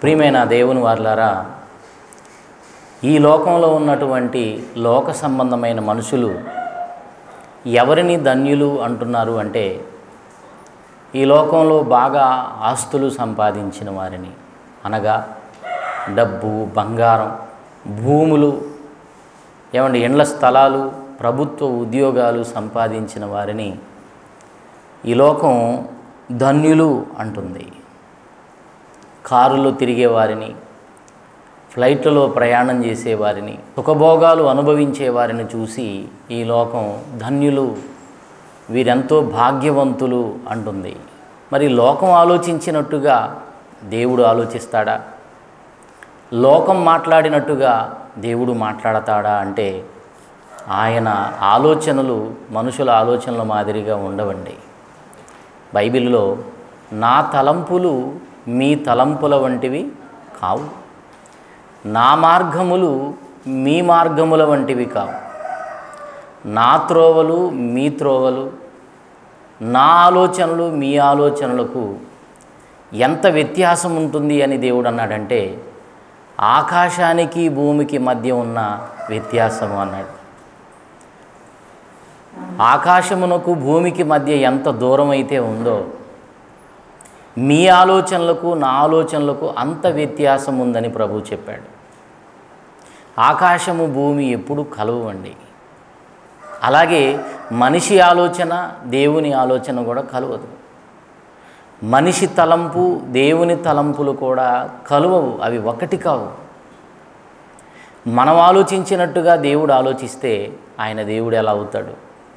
ప్రియమైన దేవుని వార్లారా ఈ లోకంలో ఉన్నటువంటి లోక సంబంధమైన మనుషులు ఎవరిని ధన్యులు అంటున్నారు అంటే ఈ లోకంలో బాగా ఆస్తులు సంపాదించిన వారిని అనగా డబ్బు బంగారం భూములు ఏమండి ఇండ్ల స్థలాలు ప్రభుత్వ ఉద్యోగాలు సంపాదించిన వారిని ఈ లోకం ధన్యులు అంటుంది కారులో తిరిగే వారిని ఫ్లైట్లలో ప్రయాణం చేసేవారిని సుఖభోగాలు అనుభవించే వారిని చూసి ఈ లోకం ధన్యులు వీరెంతో భాగ్యవంతులు అంటుంది మరి లోకం ఆలోచించినట్టుగా దేవుడు ఆలోచిస్తాడా లోకం మాట్లాడినట్టుగా దేవుడు మాట్లాడతాడా అంటే ఆయన ఆలోచనలు మనుషుల ఆలోచనల మాదిరిగా ఉండవండి బైబిల్లో నా తలంపులు మీ తలంపుల వంటివి కావు నా మార్గములు మీ మార్గముల వంటివి కావు నా త్రోవలు మీ త్రోవలు నా ఆలోచనలు మీ ఆలోచనలకు ఎంత వ్యత్యాసం ఉంటుంది అని దేవుడు అన్నాడంటే ఆకాశానికి భూమికి మధ్య ఉన్న వ్యత్యాసము అన్నాడు ఆకాశమునకు భూమికి మధ్య ఎంత దూరం అయితే ఉందో మీ ఆలోచనలకు నా ఆలోచనలకు అంత వ్యత్యాసం ఉందని ప్రభు చెప్పాడు ఆకాశము భూమి ఎప్పుడు కలవండి అలాగే మనిషి ఆలోచన దేవుని ఆలోచన కూడా కలవదు మనిషి తలంపు దేవుని తలంపులు కూడా కలువవు అవి ఒకటి కావు మనం ఆలోచించినట్టుగా దేవుడు ఆలోచిస్తే ఆయన దేవుడు ఎలా అవుతాడు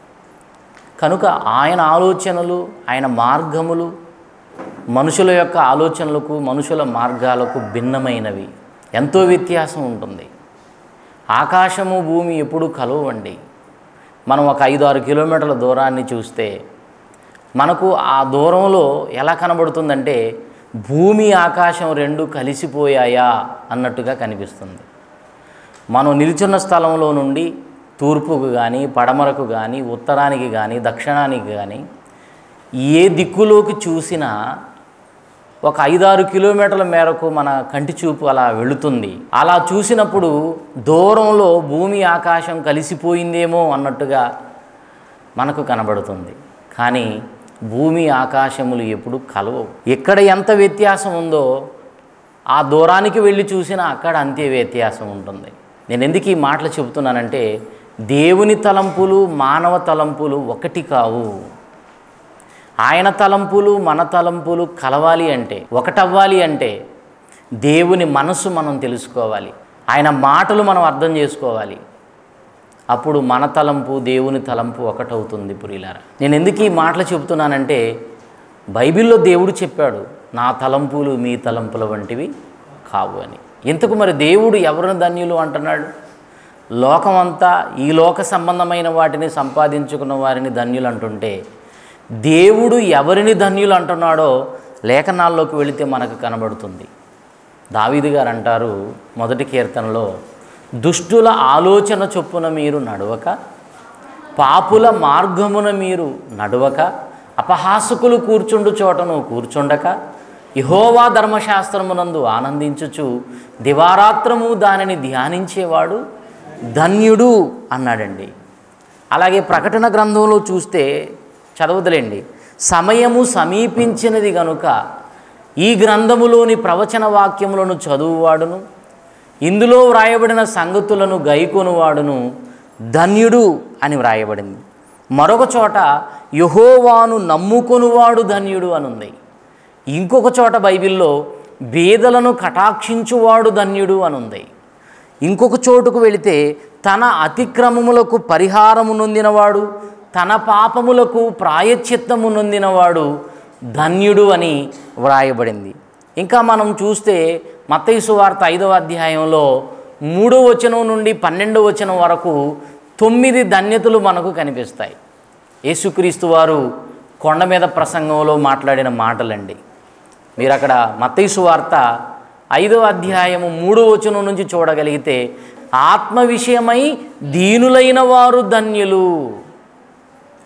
కనుక ఆయన ఆలోచనలు ఆయన మార్గములు మనుషుల యొక్క ఆలోచనలకు మనుషుల మార్గాలకు భిన్నమైనవి ఎంతో వ్యత్యాసం ఉంటుంది ఆకాశము భూమి ఎప్పుడు కలవండి మనం ఒక ఐదు ఆరు కిలోమీటర్ల దూరాన్ని చూస్తే మనకు ఆ దూరంలో ఎలా కనబడుతుందంటే భూమి ఆకాశం రెండు కలిసిపోయాయా అన్నట్టుగా కనిపిస్తుంది మనం నిల్చున్న స్థలంలో నుండి తూర్పుకు కానీ పడమరకు కానీ ఉత్తరానికి కానీ దక్షిణానికి కానీ ఏ దిక్కులోకి చూసినా ఒక ఐదారు కిలోమీటర్ల మేరకు మన కంటి చూపు అలా వెళుతుంది అలా చూసినప్పుడు దూరంలో భూమి ఆకాశం కలిసిపోయిందేమో అన్నట్టుగా మనకు కనబడుతుంది కానీ భూమి ఆకాశములు ఎప్పుడు కలవవు ఎక్కడ ఎంత వ్యత్యాసం ఉందో ఆ దూరానికి వెళ్ళి చూసినా అక్కడ అంతే వ్యత్యాసం ఉంటుంది నేను ఎందుకు ఈ మాటలు చెబుతున్నానంటే దేవుని తలంపులు మానవ తలంపులు ఒకటి కావు ఆయన తలంపులు మన తలంపులు కలవాలి అంటే ఒకటవ్వాలి అంటే దేవుని మనసు మనం తెలుసుకోవాలి ఆయన మాటలు మనం అర్థం చేసుకోవాలి అప్పుడు మన తలంపు దేవుని తలంపు ఒకటవుతుంది పురిలారా నేను ఎందుకు ఈ మాటలు చెబుతున్నానంటే బైబిల్లో దేవుడు చెప్పాడు నా తలంపులు మీ తలంపుల వంటివి కావు అని ఇంతకు మరి దేవుడు ఎవరిని ధన్యులు అంటున్నాడు లోకమంతా ఈ లోక సంబంధమైన వాటిని సంపాదించుకున్న వారిని ధన్యులు అంటుంటే దేవుడు ఎవరిని ధన్యులు అంటున్నాడో లేఖనాల్లోకి వెళితే మనకు కనబడుతుంది దావీదు గారు అంటారు మొదటి కీర్తనలో దుష్టుల ఆలోచన చొప్పున మీరు నడవక పాపుల మార్గమున మీరు నడవక అపహాసకులు కూర్చుండు చోటను కూర్చుండక ఇహోవా ధర్మశాస్త్రమునందు ఆనందించుచు దివారాత్రము దానిని ధ్యానించేవాడు ధన్యుడు అన్నాడండి అలాగే ప్రకటన గ్రంథంలో చూస్తే చదవదులేండి సమయము సమీపించినది గనుక ఈ గ్రంథములోని ప్రవచన వాక్యములను చదువువాడును ఇందులో వ్రాయబడిన సంగతులను గైకొనువాడును ధన్యుడు అని వ్రాయబడింది మరొక చోట యహోవాను నమ్ముకొనువాడు ధన్యుడు అని ఉంది ఇంకొక చోట బైబిల్లో బీదలను కటాక్షించువాడు ధన్యుడు అని ఉంది ఇంకొక చోటుకు వెళితే తన అతిక్రమములకు పరిహారము నొందినవాడు తన పాపములకు ప్రాయశ్చిత్తము నొందినవాడు ధన్యుడు అని వ్రాయబడింది ఇంకా మనం చూస్తే మత్తయి వార్త ఐదవ అధ్యాయంలో మూడో వచనం నుండి పన్నెండో వచనం వరకు తొమ్మిది ధన్యతలు మనకు కనిపిస్తాయి యేసుక్రీస్తు వారు కొండ మీద ప్రసంగంలో మాట్లాడిన మాటలండి మీరు అక్కడ మత్తయి వార్త ఐదవ అధ్యాయము మూడో వచనం నుంచి చూడగలిగితే ఆత్మ విషయమై దీనులైన వారు ధన్యులు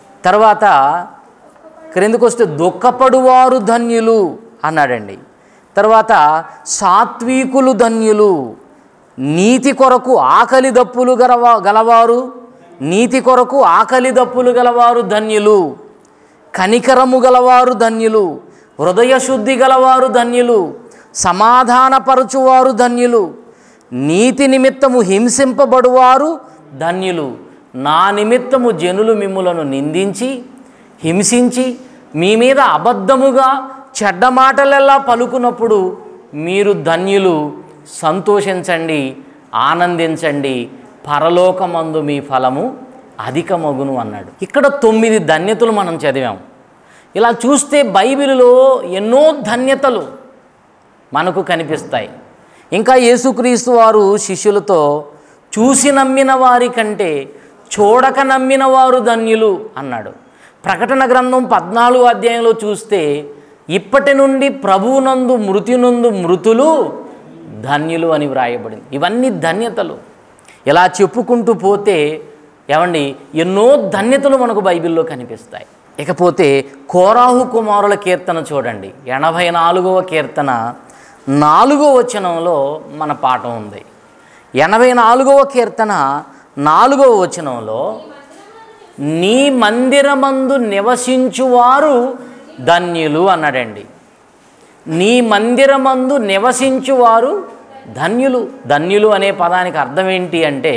తర్వాత క్రిందకు వస్తే దుఃఖపడువారు ధన్యులు అన్నాడండి తర్వాత సాత్వికులు ధన్యులు నీతి కొరకు ఆకలి దప్పులు గలవా గలవారు నీతి కొరకు ఆకలి దప్పులు గలవారు ధన్యులు కనికరము గలవారు ధన్యులు హృదయ శుద్ధి గలవారు ధన్యులు సమాధానపరచువారు ధన్యులు నీతి నిమిత్తము హింసింపబడువారు ధన్యులు నా నిమిత్తము జనులు మిమ్ములను నిందించి హింసించి మీ మీద అబద్ధముగా చెడ్డ మాటలెల్లా పలుకున్నప్పుడు మీరు ధన్యులు సంతోషించండి ఆనందించండి పరలోకమందు మీ ఫలము అధికమగును అన్నాడు ఇక్కడ తొమ్మిది ధన్యతలు మనం చదివాం ఇలా చూస్తే బైబిలులో ఎన్నో ధన్యతలు మనకు కనిపిస్తాయి ఇంకా యేసుక్రీస్తు వారు శిష్యులతో చూసి నమ్మిన వారి కంటే చూడక నమ్మిన వారు ధన్యులు అన్నాడు ప్రకటన గ్రంథం పద్నాలుగు అధ్యాయంలో చూస్తే ఇప్పటి నుండి ప్రభువునందు మృతినందు మృతులు ధన్యులు అని వ్రాయబడింది ఇవన్నీ ధన్యతలు ఇలా చెప్పుకుంటూ పోతే ఏమండి ఎన్నో ధన్యతలు మనకు బైబిల్లో కనిపిస్తాయి ఇకపోతే కోరాహు కుమారుల కీర్తన చూడండి ఎనభై నాలుగవ కీర్తన నాలుగో వచనంలో మన పాఠం ఉంది ఎనభై నాలుగవ కీర్తన నాలుగవ వచనంలో నీ మందిరమందు నివసించువారు ధన్యులు అన్నాడండి నీ మందిరమందు నివసించువారు ధన్యులు ధన్యులు అనే పదానికి అర్థం ఏంటి అంటే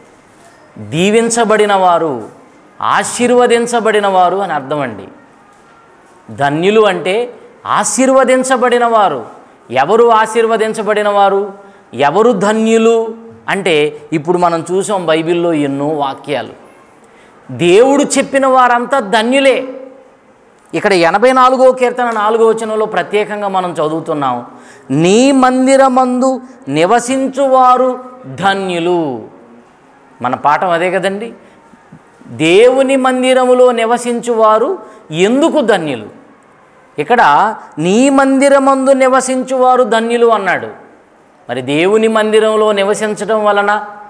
దీవించబడిన వారు ఆశీర్వదించబడిన వారు అని అర్థం అండి ధన్యులు అంటే ఆశీర్వదించబడిన వారు ఎవరు ఆశీర్వదించబడిన వారు ఎవరు ధన్యులు అంటే ఇప్పుడు మనం చూసాం బైబిల్లో ఎన్నో వాక్యాలు దేవుడు చెప్పిన వారంతా ధన్యులే ఇక్కడ ఎనభై నాలుగో కీర్తన నాలుగో వచనంలో ప్రత్యేకంగా మనం చదువుతున్నాం నీ మందిరమందు నివసించువారు ధన్యులు మన పాఠం అదే కదండి దేవుని మందిరములో నివసించువారు ఎందుకు ధన్యులు ఇక్కడ నీ మందిరమందు నివసించువారు ధన్యులు అన్నాడు మరి దేవుని మందిరంలో నివసించడం వలన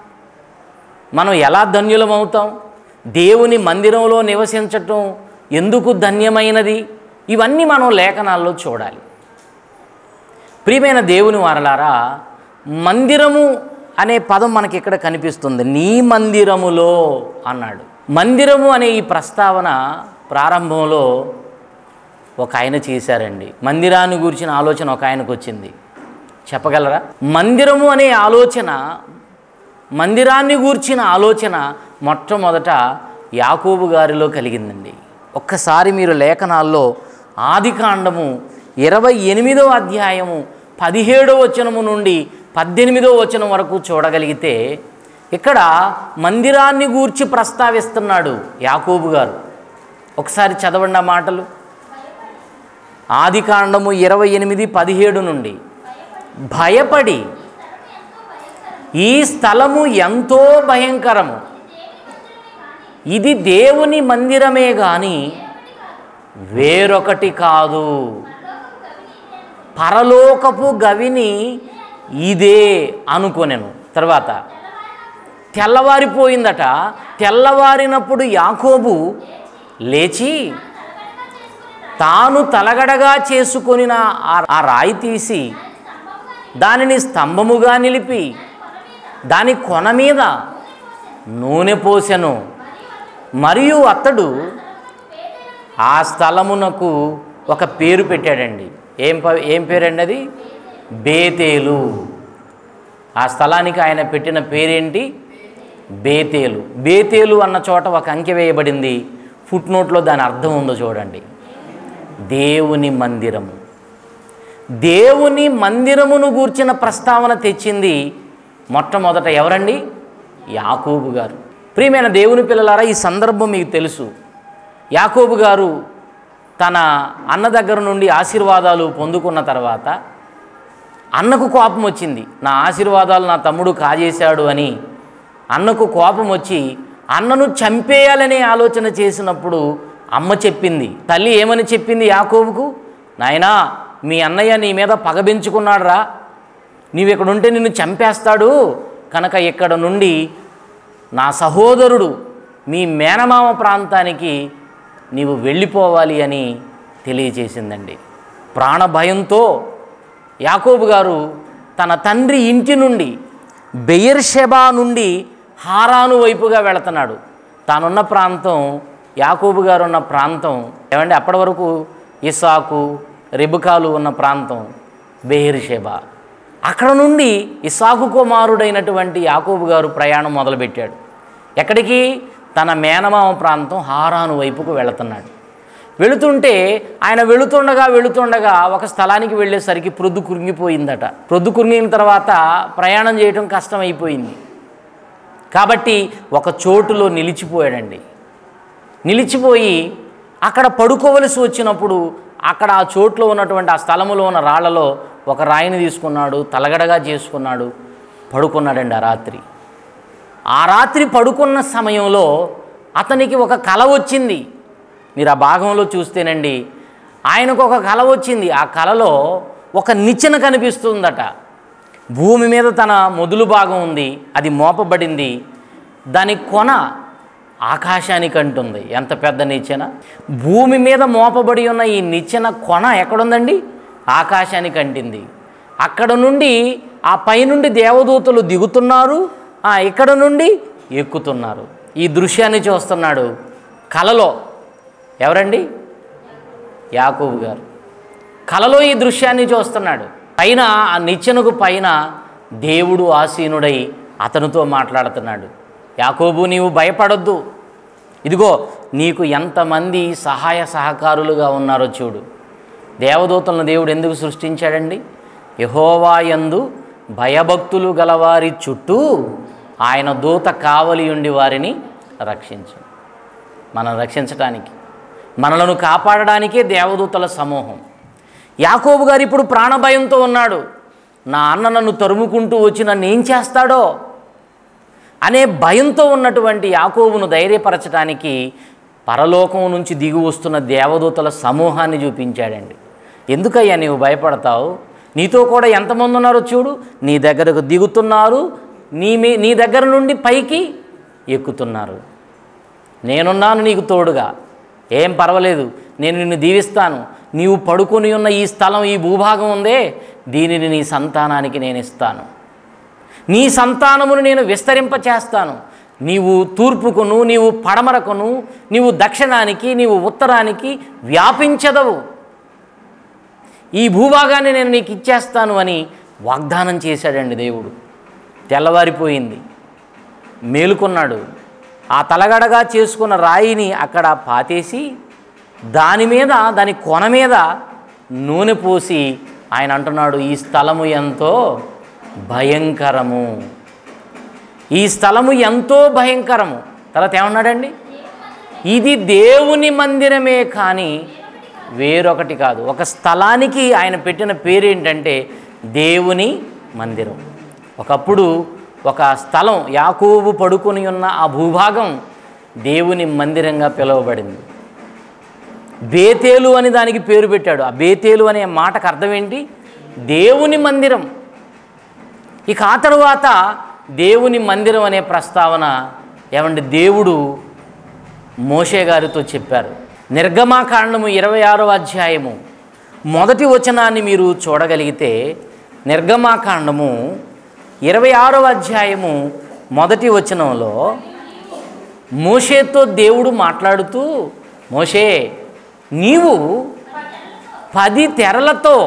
మనం ఎలా ధన్యులం అవుతాం దేవుని మందిరంలో నివసించటం ఎందుకు ధన్యమైనది ఇవన్నీ మనం లేఖనాల్లో చూడాలి ప్రియమైన దేవుని వారలారా మందిరము అనే పదం మనకి ఇక్కడ కనిపిస్తుంది నీ మందిరములో అన్నాడు మందిరము అనే ఈ ప్రస్తావన ప్రారంభంలో ఒక ఆయన చేశారండి మందిరాన్ని గురించిన ఆలోచన ఒక ఆయనకు వచ్చింది చెప్పగలరా మందిరము అనే ఆలోచన మందిరాన్ని గూర్చిన ఆలోచన మొట్టమొదట యాకోబు గారిలో కలిగిందండి ఒక్కసారి మీరు లేఖనాల్లో ఆదికాండము ఇరవై ఎనిమిదో అధ్యాయము పదిహేడో వచనము నుండి పద్దెనిమిదో వచనం వరకు చూడగలిగితే ఇక్కడ మందిరాన్ని గూర్చి ప్రస్తావిస్తున్నాడు యాకోబు గారు ఒకసారి చదవండి ఆ మాటలు ఆదికాండము ఇరవై ఎనిమిది పదిహేడు నుండి భయపడి ఈ స్థలము ఎంతో భయంకరము ఇది దేవుని మందిరమే గాని వేరొకటి కాదు పరలోకపు గవిని ఇదే అనుకొనెను తర్వాత తెల్లవారిపోయిందట తెల్లవారినప్పుడు యాకోబు లేచి తాను తలగడగా చేసుకొనిన ఆ- ఆ రాయి తీసి దానిని స్తంభముగా నిలిపి దాని కొన మీద నూనె పోసెను మరియు అతడు ఆ స్థలమునకు ఒక పేరు పెట్టాడండి ఏం ప- ఏం పేరండి అది బేతేలు ఆ స్థలానికి ఆయన పెట్టిన పేరేంటి బేతేలు బేతేలు అన్న చోట ఒక అంకె వేయబడింది ఫుట్ నోట్లో దాని అర్థం ఉందో చూడండి దేవుని మందిరము దేవుని మందిరమును గూర్చిన ప్రస్తావన తెచ్చింది మొట్టమొదట ఎవరండి యాకోబు గారు ప్రియమైన దేవుని పిల్లలారా ఈ సందర్భం మీకు తెలుసు యాకోబు గారు తన అన్న దగ్గర నుండి ఆశీర్వాదాలు పొందుకున్న తర్వాత అన్నకు కోపం వచ్చింది నా ఆశీర్వాదాలు నా తమ్ముడు కాజేశాడు అని అన్నకు కోపం వచ్చి అన్నను చంపేయాలనే ఆలోచన చేసినప్పుడు అమ్మ చెప్పింది తల్లి ఏమని చెప్పింది యాకోబుకు నాయనా మీ అన్నయ్య నీ మీద పగబెంచుకున్నాడురా నీవు ఇక్కడ ఉంటే నిన్ను చంపేస్తాడు కనుక ఇక్కడ నుండి నా సహోదరుడు మీ మేనమామ ప్రాంతానికి నీవు వెళ్ళిపోవాలి అని తెలియచేసిందండి ప్రాణ భయంతో యాకోబు గారు తన తండ్రి ఇంటి నుండి బెయర్షెబా నుండి హారాను వైపుగా వెళుతున్నాడు తానున్న ప్రాంతం యాకోబు గారు ఉన్న ప్రాంతం ఏమంటే అప్పటి వరకు ఇసాకు రెబుకాలు ఉన్న ప్రాంతం బెహెర్షెబా అక్కడ నుండి ఇసాకు కుమారుడైనటువంటి యాకోబు గారు ప్రయాణం మొదలుపెట్టాడు ఎక్కడికి తన మేనమామ ప్రాంతం హారాను వైపుకు వెళుతున్నాడు వెళుతుంటే ఆయన వెళుతుండగా వెళుతుండగా ఒక స్థలానికి వెళ్ళేసరికి ప్రొద్దు కురిగిపోయిందట ప్రొద్దు కురిగిన తర్వాత ప్రయాణం చేయడం కష్టమైపోయింది కాబట్టి ఒక చోటులో నిలిచిపోయాడండి నిలిచిపోయి అక్కడ పడుకోవలసి వచ్చినప్పుడు అక్కడ ఆ చోట్లో ఉన్నటువంటి ఆ స్థలములో ఉన్న రాళ్లలో ఒక రాయిని తీసుకున్నాడు తలగడగా చేసుకున్నాడు పడుకున్నాడండి ఆ రాత్రి ఆ రాత్రి పడుకున్న సమయంలో అతనికి ఒక కల వచ్చింది మీరు ఆ భాగంలో చూస్తేనండి ఆయనకు ఒక కల వచ్చింది ఆ కలలో ఒక నిచ్చెన కనిపిస్తుందట భూమి మీద తన మొదలు భాగం ఉంది అది మోపబడింది దాని కొన ఆకాశానికి అంటుంది ఎంత పెద్ద నిచ్చెన భూమి మీద మోపబడి ఉన్న ఈ నిచ్చెన కొన ఎక్కడుందండి ఆకాశానికి అంటింది అక్కడ నుండి ఆ పైనుండి దేవదూతలు దిగుతున్నారు ఆ ఇక్కడ నుండి ఎక్కుతున్నారు ఈ దృశ్యాన్ని చూస్తున్నాడు కలలో ఎవరండి యాకూబు గారు కలలో ఈ దృశ్యాన్ని చూస్తున్నాడు పైన ఆ నిచ్చెనకు పైన దేవుడు ఆసీనుడై అతనితో మాట్లాడుతున్నాడు యాకోబు నీవు భయపడొద్దు ఇదిగో నీకు ఎంతమంది సహాయ సహకారులుగా ఉన్నారో చూడు దేవదూతలను దేవుడు ఎందుకు సృష్టించాడండి యహోవాయందు భయభక్తులు గలవారి చుట్టూ ఆయన దూత కావలి ఉండి వారిని రక్షించు మనం రక్షించటానికి మనలను కాపాడడానికే దేవదూతల సమూహం యాకోబు గారు ఇప్పుడు ప్రాణభయంతో ఉన్నాడు నా అన్న నన్ను తరుముకుంటూ వచ్చి నన్ను ఏం చేస్తాడో అనే భయంతో ఉన్నటువంటి యాకోబును ధైర్యపరచడానికి పరలోకం నుంచి దిగి వస్తున్న దేవదూతల సమూహాన్ని చూపించాడండి ఎందుకయ్యా నీవు భయపడతావు నీతో కూడా ఎంతమంది ఉన్నారో చూడు నీ దగ్గరకు దిగుతున్నారు నీ మీ నీ దగ్గర నుండి పైకి ఎక్కుతున్నారు నేనున్నాను నీకు తోడుగా ఏం పర్వాలేదు నేను నిన్ను దీవిస్తాను నీవు పడుకొని ఉన్న ఈ స్థలం ఈ భూభాగం ఉందే దీనిని నీ సంతానానికి నేను ఇస్తాను నీ సంతానమును నేను విస్తరింపచేస్తాను నీవు తూర్పుకును నీవు పడమరకును నీవు దక్షిణానికి నీవు ఉత్తరానికి వ్యాపించదవు ఈ భూభాగాన్ని నేను నీకు ఇచ్చేస్తాను అని వాగ్దానం చేశాడండి దేవుడు తెల్లవారిపోయింది మేలుకున్నాడు ఆ తలగడగా చేసుకున్న రాయిని అక్కడ పాతేసి దాని మీద దాని కొన మీద నూనె పోసి ఆయన అంటున్నాడు ఈ స్థలము ఎంతో భయంకరము ఈ స్థలము ఎంతో భయంకరము తర్వాత ఏమన్నాడండి ఇది దేవుని మందిరమే కానీ వేరొకటి కాదు ఒక స్థలానికి ఆయన పెట్టిన పేరు ఏంటంటే దేవుని మందిరం ఒకప్పుడు ఒక స్థలం యాకోబు పడుకొని ఉన్న ఆ భూభాగం దేవుని మందిరంగా పిలువబడింది బేతేలు అని దానికి పేరు పెట్టాడు ఆ బేతేలు అనే మాటకు అర్థం ఏంటి దేవుని మందిరం ఇక ఆ తరువాత దేవుని మందిరం అనే ప్రస్తావన ఏమంటే దేవుడు మోషే గారితో చెప్పారు నిర్గమాకాండము ఇరవై ఆరో అధ్యాయము మొదటి వచనాన్ని మీరు చూడగలిగితే నిర్గమాకాండము ఇరవై ఆరో అధ్యాయము మొదటి వచనంలో మోషేతో దేవుడు మాట్లాడుతూ మోషే నీవు పది తెరలతో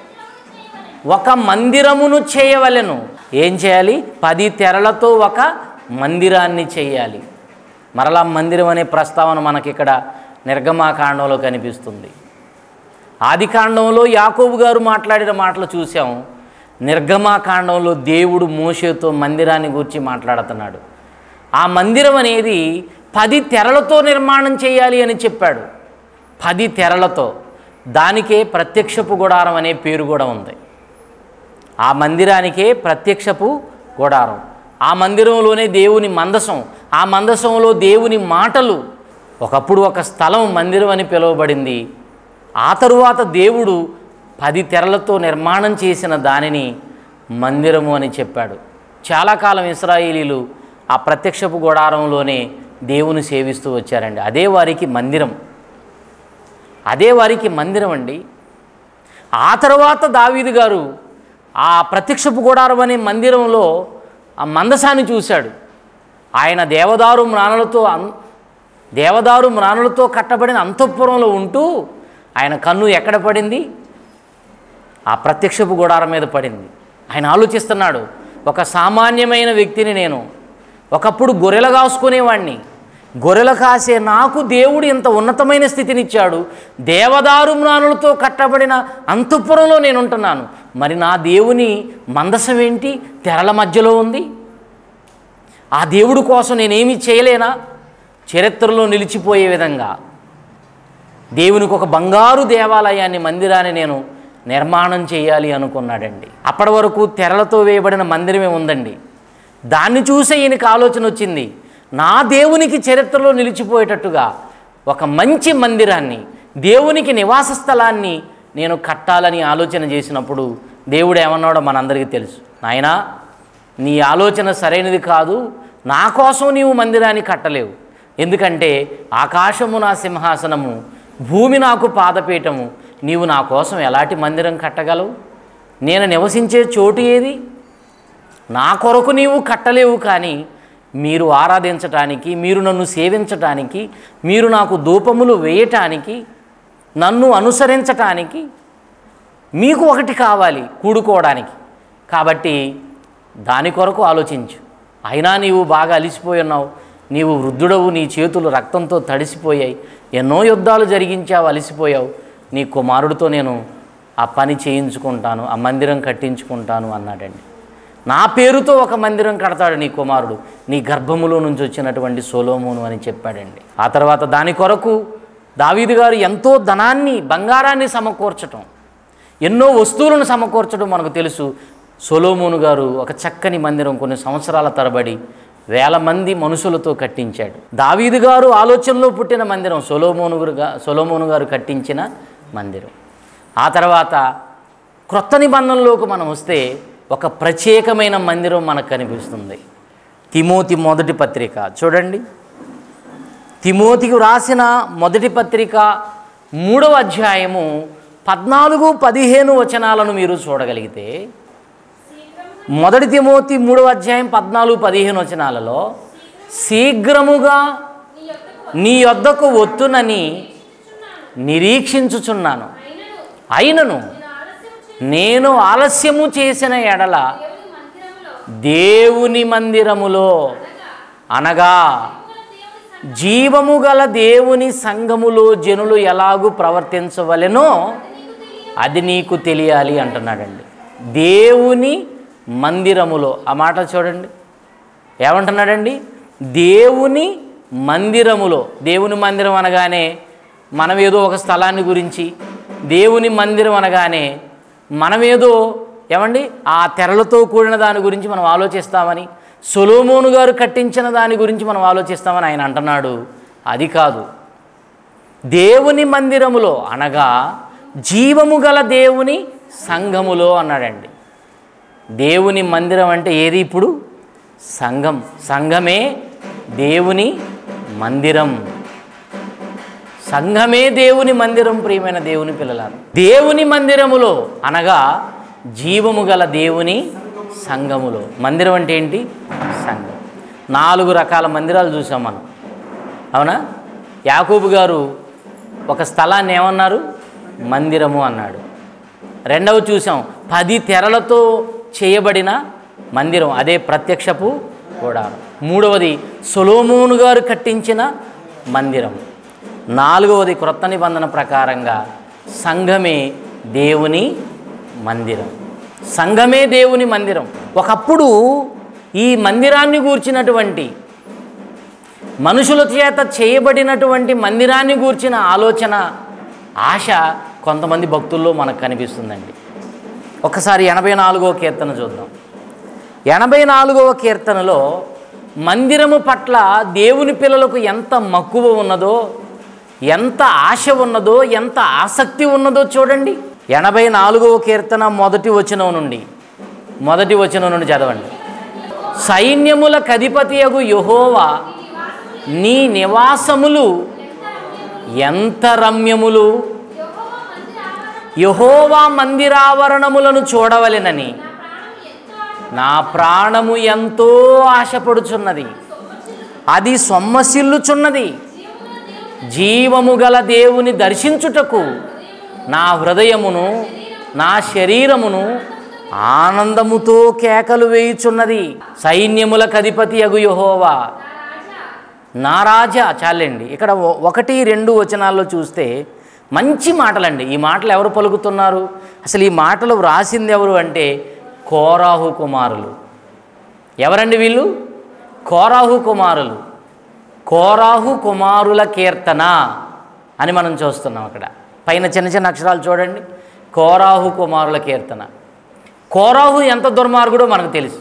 ఒక మందిరమును చేయవలెను ఏం చేయాలి పది తెరలతో ఒక మందిరాన్ని చేయాలి మరలా మందిరం అనే ప్రస్తావన మనకి ఇక్కడ నిర్గమాకాండంలో కనిపిస్తుంది ఆదికాండంలో యాకోబు గారు మాట్లాడిన మాటలు చూసాం నిర్గమాకాండంలో దేవుడు మోషేతో మందిరాన్ని గురించి మాట్లాడుతున్నాడు ఆ మందిరం అనేది పది తెరలతో నిర్మాణం చేయాలి అని చెప్పాడు పది తెరలతో దానికే ప్రత్యక్షపు గుడారం అనే పేరు కూడా ఉంది ఆ మందిరానికే ప్రత్యక్షపు గుడారం ఆ మందిరంలోనే దేవుని మందసం ఆ మందసంలో దేవుని మాటలు ఒకప్పుడు ఒక స్థలం మందిరం అని పిలువబడింది ఆ తరువాత దేవుడు పది తెరలతో నిర్మాణం చేసిన దానిని మందిరము అని చెప్పాడు చాలా కాలం ఇస్రాయేలీలు ఆ ప్రత్యక్షపు గుడారంలోనే దేవుని సేవిస్తూ వచ్చారండి అదే వారికి మందిరం అదే వారికి మందిరం అండి ఆ తర్వాత దావీదు గారు ఆ ప్రత్యక్షపు గుడారం అనే మందిరంలో ఆ మందసాన్ని చూశాడు ఆయన దేవదారు మ్రాణులతో అన్ దేవదారు మ్రాణులతో కట్టబడిన అంతఃపురంలో ఉంటూ ఆయన కన్ను ఎక్కడ పడింది ఆ ప్రత్యక్షపు గుడారం మీద పడింది ఆయన ఆలోచిస్తున్నాడు ఒక సామాన్యమైన వ్యక్తిని నేను ఒకప్పుడు గొర్రెలు కాసుకునేవాడిని గొర్రెలు కాసే నాకు దేవుడు ఇంత ఉన్నతమైన స్థితినిచ్చాడు దేవదారు మ్రాణులతో కట్టబడిన అంతఃపురంలో నేను ఉంటున్నాను మరి నా దేవుని మందసం ఏంటి తెరల మధ్యలో ఉంది ఆ దేవుడు కోసం నేనేమి చేయలేనా చరిత్రలో నిలిచిపోయే విధంగా దేవునికి ఒక బంగారు దేవాలయాన్ని మందిరాన్ని నేను నిర్మాణం చేయాలి అనుకున్నాడండి అప్పటి వరకు తెరలతో వేయబడిన మందిరమే ఉందండి దాన్ని చూసే ఈయనకి ఆలోచన వచ్చింది నా దేవునికి చరిత్రలో నిలిచిపోయేటట్టుగా ఒక మంచి మందిరాన్ని దేవునికి నివాస స్థలాన్ని నేను కట్టాలని ఆలోచన చేసినప్పుడు దేవుడు ఏమన్నాడో మనందరికీ తెలుసు నాయనా నీ ఆలోచన సరైనది కాదు నా కోసం నీవు మందిరాన్ని కట్టలేవు ఎందుకంటే ఆకాశము నా సింహాసనము భూమి నాకు పాదపీఠము నీవు నా కోసం ఎలాంటి మందిరం కట్టగలవు నేను నివసించే చోటు ఏది నా కొరకు నీవు కట్టలేవు కానీ మీరు ఆరాధించటానికి మీరు నన్ను సేవించటానికి మీరు నాకు ధూపములు వేయటానికి నన్ను అనుసరించటానికి మీకు ఒకటి కావాలి కూడుకోవడానికి కాబట్టి దాని కొరకు ఆలోచించు అయినా నీవు బాగా అలిసిపోయి ఉన్నావు నీవు వృద్ధుడవు నీ చేతులు రక్తంతో తడిసిపోయాయి ఎన్నో యుద్ధాలు జరిగించావు అలిసిపోయావు నీ కుమారుడితో నేను ఆ పని చేయించుకుంటాను ఆ మందిరం కట్టించుకుంటాను అన్నాడండి నా పేరుతో ఒక మందిరం కడతాడు నీ కుమారుడు నీ గర్భములో నుంచి వచ్చినటువంటి సోలోమోను అని చెప్పాడండి ఆ తర్వాత దాని కొరకు దావీదు గారు ఎంతో ధనాన్ని బంగారాన్ని సమకూర్చటం ఎన్నో వస్తువులను సమకూర్చడం మనకు తెలుసు సొలోమోను గారు ఒక చక్కని మందిరం కొన్ని సంవత్సరాల తరబడి వేల మంది మనుషులతో కట్టించాడు దావీదు గారు ఆలోచనలో పుట్టిన మందిరం సొలోమోను గారుగా సొలోమోను గారు కట్టించిన మందిరం ఆ తర్వాత క్రొత్త నిబంధనలోకి మనం వస్తే ఒక ప్రత్యేకమైన మందిరం మనకు కనిపిస్తుంది తిమోతి మొదటి పత్రిక చూడండి తిమోతికి వ్రాసిన మొదటి పత్రిక మూడవ అధ్యాయము పద్నాలుగు పదిహేను వచనాలను మీరు చూడగలిగితే మొదటి తిమోతి మూడవ అధ్యాయం పద్నాలుగు పదిహేను వచనాలలో శీఘ్రముగా నీ యొద్దకు ఒత్తునని నిరీక్షించుచున్నాను అయినను నేను ఆలస్యము చేసిన ఎడల దేవుని మందిరములో అనగా జీవము గల దేవుని సంఘములో జనులు ఎలాగూ ప్రవర్తించవలెనో అది నీకు తెలియాలి అంటున్నాడండి దేవుని మందిరములో ఆ మాట చూడండి ఏమంటున్నాడండి దేవుని మందిరములో దేవుని మందిరం అనగానే మనం ఏదో ఒక స్థలాన్ని గురించి దేవుని మందిరం అనగానే మనమేదో ఏమండి ఆ తెరలతో కూడిన దాని గురించి మనం ఆలోచిస్తామని సొలోమోను గారు కట్టించిన దాని గురించి మనం ఆలోచిస్తామని ఆయన అంటున్నాడు అది కాదు దేవుని మందిరములో అనగా జీవము గల దేవుని సంఘములో అన్నాడండి దేవుని మందిరం అంటే ఏది ఇప్పుడు సంఘం సంఘమే దేవుని మందిరం సంఘమే దేవుని మందిరం ప్రియమైన దేవుని పిల్లలారు దేవుని మందిరములో అనగా జీవము గల దేవుని సంఘములో మందిరం అంటే ఏంటి సంఘం నాలుగు రకాల మందిరాలు చూసాం మనం అవునా యాకూబు గారు ఒక స్థలాన్ని ఏమన్నారు మందిరము అన్నాడు రెండవ చూసాం పది తెరలతో చేయబడిన మందిరం అదే ప్రత్యక్షపు కూడారం మూడవది సొలోమోను గారు కట్టించిన మందిరం నాలుగవది క్రొత్త నిబంధన ప్రకారంగా సంఘమే దేవుని మందిరం సంఘమే దేవుని మందిరం ఒకప్పుడు ఈ మందిరాన్ని గూర్చినటువంటి మనుషుల చేత చేయబడినటువంటి మందిరాన్ని గూర్చిన ఆలోచన ఆశ కొంతమంది భక్తుల్లో మనకు కనిపిస్తుందండి ఒకసారి ఎనభై నాలుగవ కీర్తన చూద్దాం ఎనభై నాలుగవ కీర్తనలో మందిరము పట్ల దేవుని పిల్లలకు ఎంత మక్కువ ఉన్నదో ఎంత ఆశ ఉన్నదో ఎంత ఆసక్తి ఉన్నదో చూడండి ఎనభై నాలుగవ కీర్తన మొదటి వచనం నుండి మొదటి వచనం నుండి చదవండి సైన్యముల కధిపతియగు యహోవా నీ నివాసములు ఎంత రమ్యములు యహోవా మందిరావరణములను చూడవలెనని నా ప్రాణము ఎంతో ఆశపడుచున్నది అది సొమ్మసిల్లుచున్నది జీవము గల దేవుని దర్శించుటకు నా హృదయమును నా శరీరమును ఆనందముతో కేకలు వేయుచున్నది సైన్యములకు అధిపతి అగు యహోవా నా రాజా చాలండి ఇక్కడ ఒ- ఒకటి రెండు వచనాల్లో చూస్తే మంచి మాటలండి ఈ మాటలు ఎవరు పలుకుతున్నారు అసలు ఈ మాటలు వ్రాసింది ఎవరు అంటే కోరాహు కుమారులు ఎవరండి వీళ్ళు కోరాహు కుమారులు కోరాహు కుమారుల కీర్తన అని మనం చూస్తున్నాం అక్కడ పైన చిన్న చిన్న అక్షరాలు చూడండి కోరాహు కుమారుల కీర్తన కోరాహు ఎంత దుర్మార్గుడో మనకు తెలుసు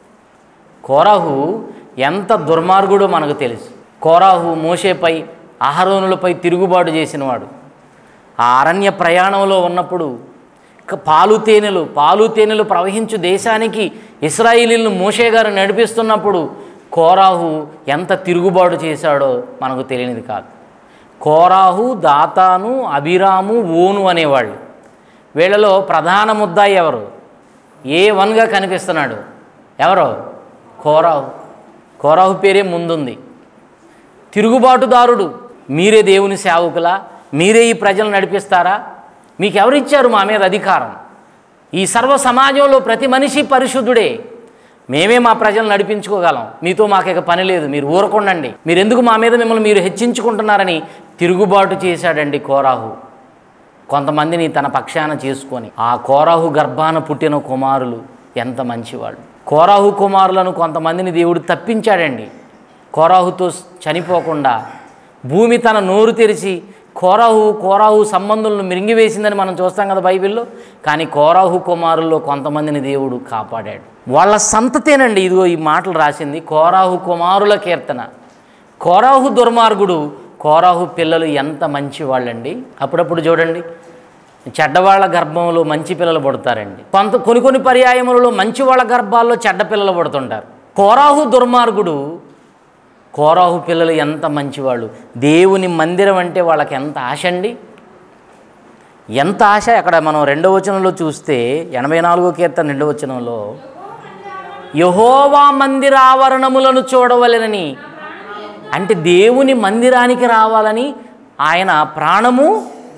కోరాహు ఎంత దుర్మార్గుడో మనకు తెలుసు కోరాహు మోషేపై అహరోనులపై తిరుగుబాటు చేసినవాడు ఆ అరణ్య ప్రయాణంలో ఉన్నప్పుడు క- పాలు తేనెలు పాలు తేనెలు ప్రవహించు దేశానికి ఇస్రాయిలీలను మోషే గారు నడిపిస్తున్నప్పుడు కోరాహు ఎంత తిరుగుబాటు చేశాడో మనకు తెలియనిది కాదు కోరాహు దాతాను అభిరాము ఓను అనేవాళ్ళు వీళ్ళలో ప్రధాన ముద్దాయి ఎవరు ఏ వన్గా కనిపిస్తున్నాడు ఎవరో కోరాహు కోరాహు పేరే ముందుంది తిరుగుబాటుదారుడు మీరే దేవుని సేవకులా మీరే ఈ ప్రజలను నడిపిస్తారా మీకు ఎవరిచ్చారు మా మీద అధికారం ఈ సర్వ సమాజంలో ప్రతి మనిషి పరిశుద్ధుడే మేమే మా ప్రజలను నడిపించుకోగలం మీతో మాకు ఇక పని లేదు మీరు ఊరకుండండి మీరు ఎందుకు మా మీద మిమ్మల్ని మీరు హెచ్చించుకుంటున్నారని తిరుగుబాటు చేశాడండి కోరాహు కొంతమందిని తన పక్షాన చేసుకొని ఆ కోరాహు గర్భాన పుట్టిన కుమారులు ఎంత మంచివాళ్ళు కోరాహు కుమారులను కొంతమందిని దేవుడు తప్పించాడండి కోరాహుతో చనిపోకుండా భూమి తన నోరు తెరిచి కోరాహు కోరాహు సంబంధులను మిరింగివేసిందని మనం చూస్తాం కదా బైబిల్లో కానీ కోరాహు కుమారుల్లో కొంతమందిని దేవుడు కాపాడాడు వాళ్ళ సంతతేనండి ఇదిగో ఈ మాటలు రాసింది కోరాహు కుమారుల కీర్తన కోరాహు దుర్మార్గుడు కోరాహు పిల్లలు ఎంత మంచి వాళ్ళండి అప్పుడప్పుడు చూడండి చెడ్డవాళ్ళ గర్భంలో మంచి పిల్లలు పుడతారండి కొంత కొన్ని కొన్ని పర్యాయములలో మంచి వాళ్ళ గర్భాల్లో చెడ్డ పిల్లలు పుడుతుంటారు కోరాహు దుర్మార్గుడు కోరాహు పిల్లలు ఎంత మంచివాళ్ళు దేవుని మందిరం అంటే వాళ్ళకి ఎంత ఆశ అండి ఎంత ఆశ అక్కడ మనం రెండవ వచనంలో చూస్తే ఎనభై నాలుగో కీర్తన రెండవ వచనంలో యహోవా మందిరావరణములను చూడవలెనని అంటే దేవుని మందిరానికి రావాలని ఆయన ప్రాణము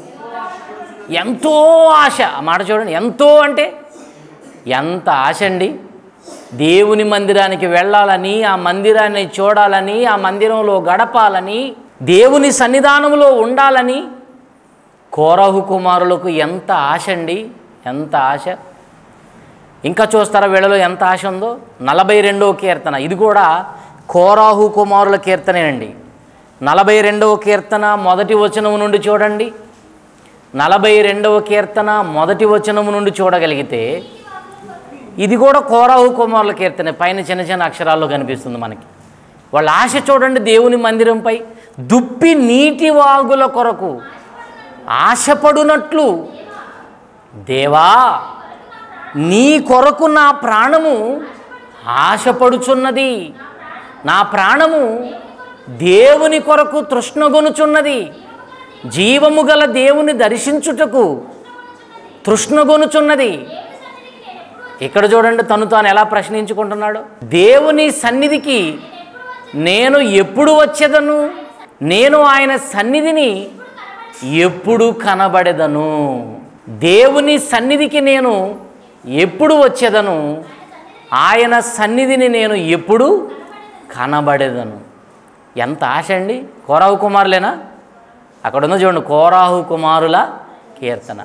ఎంతో ఆశ ఆ మాట చూడండి ఎంతో అంటే ఎంత ఆశ అండి దేవుని మందిరానికి వెళ్ళాలని ఆ మందిరాన్ని చూడాలని ఆ మందిరంలో గడపాలని దేవుని సన్నిధానంలో ఉండాలని కోరహు కుమారులకు ఎంత ఆశ అండి ఎంత ఆశ ఇంకా చూస్తారా వీళ్ళలో ఎంత ఆశ ఉందో నలభై రెండవ కీర్తన ఇది కూడా కోరాహు కుమారుల కీర్తనేనండి నలభై రెండవ కీర్తన మొదటి వచనం నుండి చూడండి నలభై రెండవ కీర్తన మొదటి వచనము నుండి చూడగలిగితే ఇది కూడా కోరాహు కుమారుల కీర్తన పైన చిన్న చిన్న అక్షరాల్లో కనిపిస్తుంది మనకి వాళ్ళ ఆశ చూడండి దేవుని మందిరంపై దుప్పి నీటి వాగుల కొరకు ఆశపడునట్లు దేవా నీ కొరకు నా ప్రాణము ఆశపడుచున్నది నా ప్రాణము దేవుని కొరకు తృష్ణగొనుచున్నది జీవము గల దేవుని దర్శించుటకు తృష్ణగొనుచున్నది ఇక్కడ చూడండి తను తాను ఎలా ప్రశ్నించుకుంటున్నాడు దేవుని సన్నిధికి నేను ఎప్పుడు వచ్చేదను నేను ఆయన సన్నిధిని ఎప్పుడు కనబడేదను దేవుని సన్నిధికి నేను ఎప్పుడు వచ్చేదను ఆయన సన్నిధిని నేను ఎప్పుడు కనబడేదను ఎంత ఆశ అండి కోరాహు కుమారులేనా అక్కడ ఉన్న చూడండి కోరాహు కుమారుల కీర్తన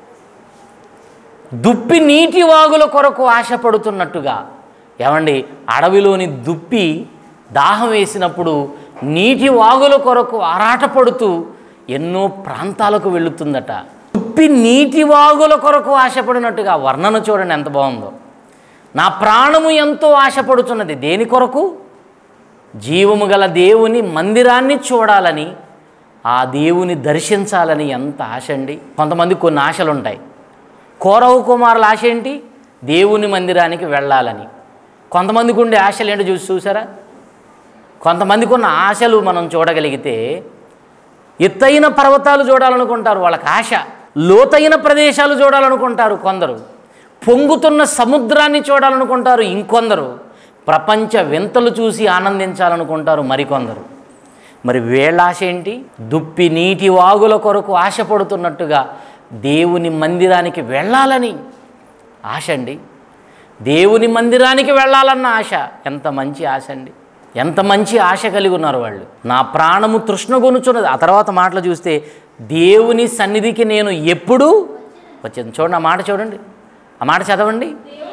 దుప్పి నీటి వాగుల కొరకు ఆశపడుతున్నట్టుగా ఏమండి అడవిలోని దుప్పి దాహం వేసినప్పుడు నీటి వాగుల కొరకు ఆరాటపడుతూ ఎన్నో ప్రాంతాలకు వెళుతుందట దుప్పి నీటి వాగుల కొరకు ఆశపడినట్టుగా వర్ణన చూడండి ఎంత బాగుందో నా ప్రాణము ఎంతో ఆశపడుతున్నది దేని కొరకు జీవము గల దేవుని మందిరాన్ని చూడాలని ఆ దేవుని దర్శించాలని ఎంత ఆశ అండి కొంతమంది కొన్ని ఆశలు ఉంటాయి కోరవు కుమారుల ఆశ ఏంటి దేవుని మందిరానికి వెళ్ళాలని కొంతమందికి ఉండే ఆశలు ఏంటో చూసి చూసారా కొంతమందికి ఉన్న ఆశలు మనం చూడగలిగితే ఎత్తైన పర్వతాలు చూడాలనుకుంటారు వాళ్ళకి ఆశ లోతైన ప్రదేశాలు చూడాలనుకుంటారు కొందరు పొంగుతున్న సముద్రాన్ని చూడాలనుకుంటారు ఇంకొందరు ప్రపంచ వింతలు చూసి ఆనందించాలనుకుంటారు మరికొందరు మరి వీళ్ళ ఆశ ఏంటి దుప్పి నీటి వాగుల కొరకు ఆశపడుతున్నట్టుగా దేవుని మందిరానికి వెళ్ళాలని ఆశ అండి దేవుని మందిరానికి వెళ్ళాలన్న ఆశ ఎంత మంచి ఆశ అండి ఎంత మంచి ఆశ కలిగి ఉన్నారు వాళ్ళు నా ప్రాణము తృష్ణగొనుచున్నది ఆ తర్వాత మాటలు చూస్తే దేవుని సన్నిధికి నేను ఎప్పుడు వచ్చేది చూడండి ఆ మాట చూడండి ఆ మాట చదవండి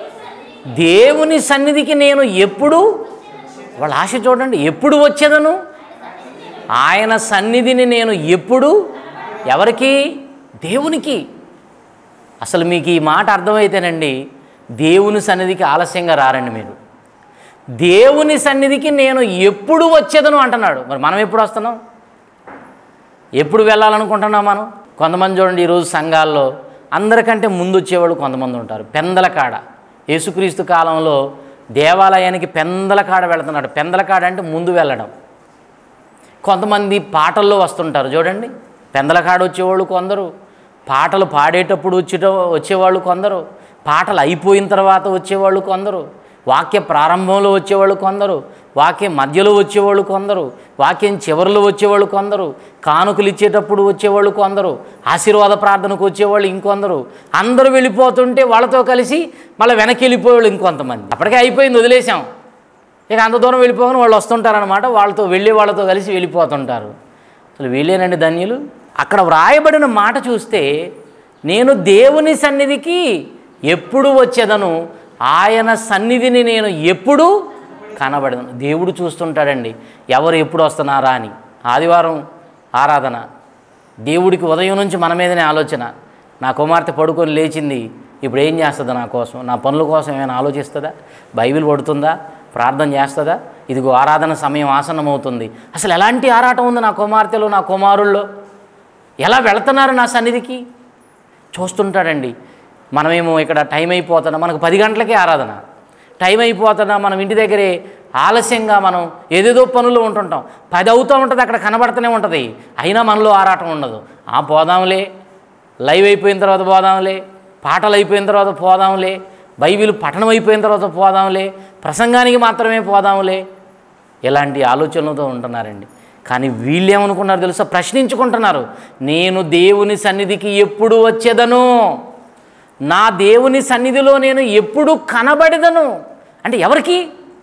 దేవుని సన్నిధికి నేను ఎప్పుడు వాళ్ళ ఆశ చూడండి ఎప్పుడు వచ్చేదను ఆయన సన్నిధిని నేను ఎప్పుడు ఎవరికి దేవునికి అసలు మీకు ఈ మాట అర్థమైతేనండి దేవుని సన్నిధికి ఆలస్యంగా రారండి మీరు దేవుని సన్నిధికి నేను ఎప్పుడు వచ్చేదను అంటున్నాడు మరి మనం ఎప్పుడు వస్తున్నాం ఎప్పుడు వెళ్ళాలనుకుంటున్నాం మనం కొంతమంది చూడండి ఈరోజు సంఘాల్లో అందరికంటే ముందు వచ్చేవాళ్ళు కొంతమంది ఉంటారు పెందల కాడ యేసుక్రీస్తు కాలంలో దేవాలయానికి పెందల కాడ వెళుతున్నాడు పెందల కాడ అంటే ముందు వెళ్ళడం కొంతమంది పాటల్లో వస్తుంటారు చూడండి పెందల కాడ వచ్చేవాళ్ళు కొందరు పాటలు పాడేటప్పుడు వచ్చేట వచ్చేవాళ్ళు కొందరు పాటలు అయిపోయిన తర్వాత వచ్చేవాళ్ళు కొందరు వాక్య ప్రారంభంలో వచ్చేవాళ్ళు కొందరు వాక్యం మధ్యలో వచ్చేవాళ్ళు కొందరు వాక్యం చివరిలో వచ్చేవాళ్ళు కొందరు కానుకలు ఇచ్చేటప్పుడు వచ్చేవాళ్ళు కొందరు ఆశీర్వాద ప్రార్థనకు వచ్చేవాళ్ళు ఇంకొందరు అందరూ వెళ్ళిపోతుంటే వాళ్ళతో కలిసి మళ్ళీ వెనక్కి వెళ్ళిపోయేవాళ్ళు ఇంకొంతమంది అప్పటికే అయిపోయింది వదిలేసాం ఇక అంత దూరం వెళ్ళిపోగానే వాళ్ళు వస్తుంటారనమాట వాళ్ళతో వెళ్ళే వాళ్ళతో కలిసి వెళ్ళిపోతుంటారు అసలు వీళ్ళేనండి ధన్యులు అక్కడ వ్రాయబడిన మాట చూస్తే నేను దేవుని సన్నిధికి ఎప్పుడు వచ్చేదను ఆయన సన్నిధిని నేను ఎప్పుడు కనబడను దేవుడు చూస్తుంటాడండి ఎవరు ఎప్పుడు వస్తున్నారా అని ఆదివారం ఆరాధన దేవుడికి ఉదయం నుంచి మన మీదనే ఆలోచన నా కుమార్తె పడుకొని లేచింది ఇప్పుడు ఏం చేస్తుంది నా కోసం నా పనుల కోసం ఏమైనా ఆలోచిస్తుందా బైబిల్ పడుతుందా ప్రార్థన చేస్తుందా ఇదిగో ఆరాధన సమయం ఆసన్నమవుతుంది అసలు ఎలాంటి ఆరాటం ఉంది నా కుమార్తెలో నా కుమారుల్లో ఎలా వెళుతున్నారు నా సన్నిధికి చూస్తుంటాడండి మనమేమో ఇక్కడ టైం అయిపోతున్నా మనకు పది గంటలకే ఆరాధన టైం అయిపోతున్నా మనం ఇంటి దగ్గరే ఆలస్యంగా మనం ఏదేదో పనులు ఉంటుంటాం పది అవుతూ ఉంటుంది అక్కడ కనబడుతూనే ఉంటుంది అయినా మనలో ఆరాటం ఉండదు ఆ పోదాంలే లైవ్ అయిపోయిన తర్వాత పోదాంలే పాటలు అయిపోయిన తర్వాత పోదాంలే బైబిల్ పఠనం అయిపోయిన తర్వాత పోదాంలే ప్రసంగానికి మాత్రమే పోదాంలే ఇలాంటి ఆలోచనలతో ఉంటున్నారండి కానీ వీళ్ళు ఏమనుకున్నారు తెలుసా ప్రశ్నించుకుంటున్నారు నేను దేవుని సన్నిధికి ఎప్పుడు వచ్చేదను నా దేవుని సన్నిధిలో నేను ఎప్పుడు కనబడదను అంటే ఎవరికి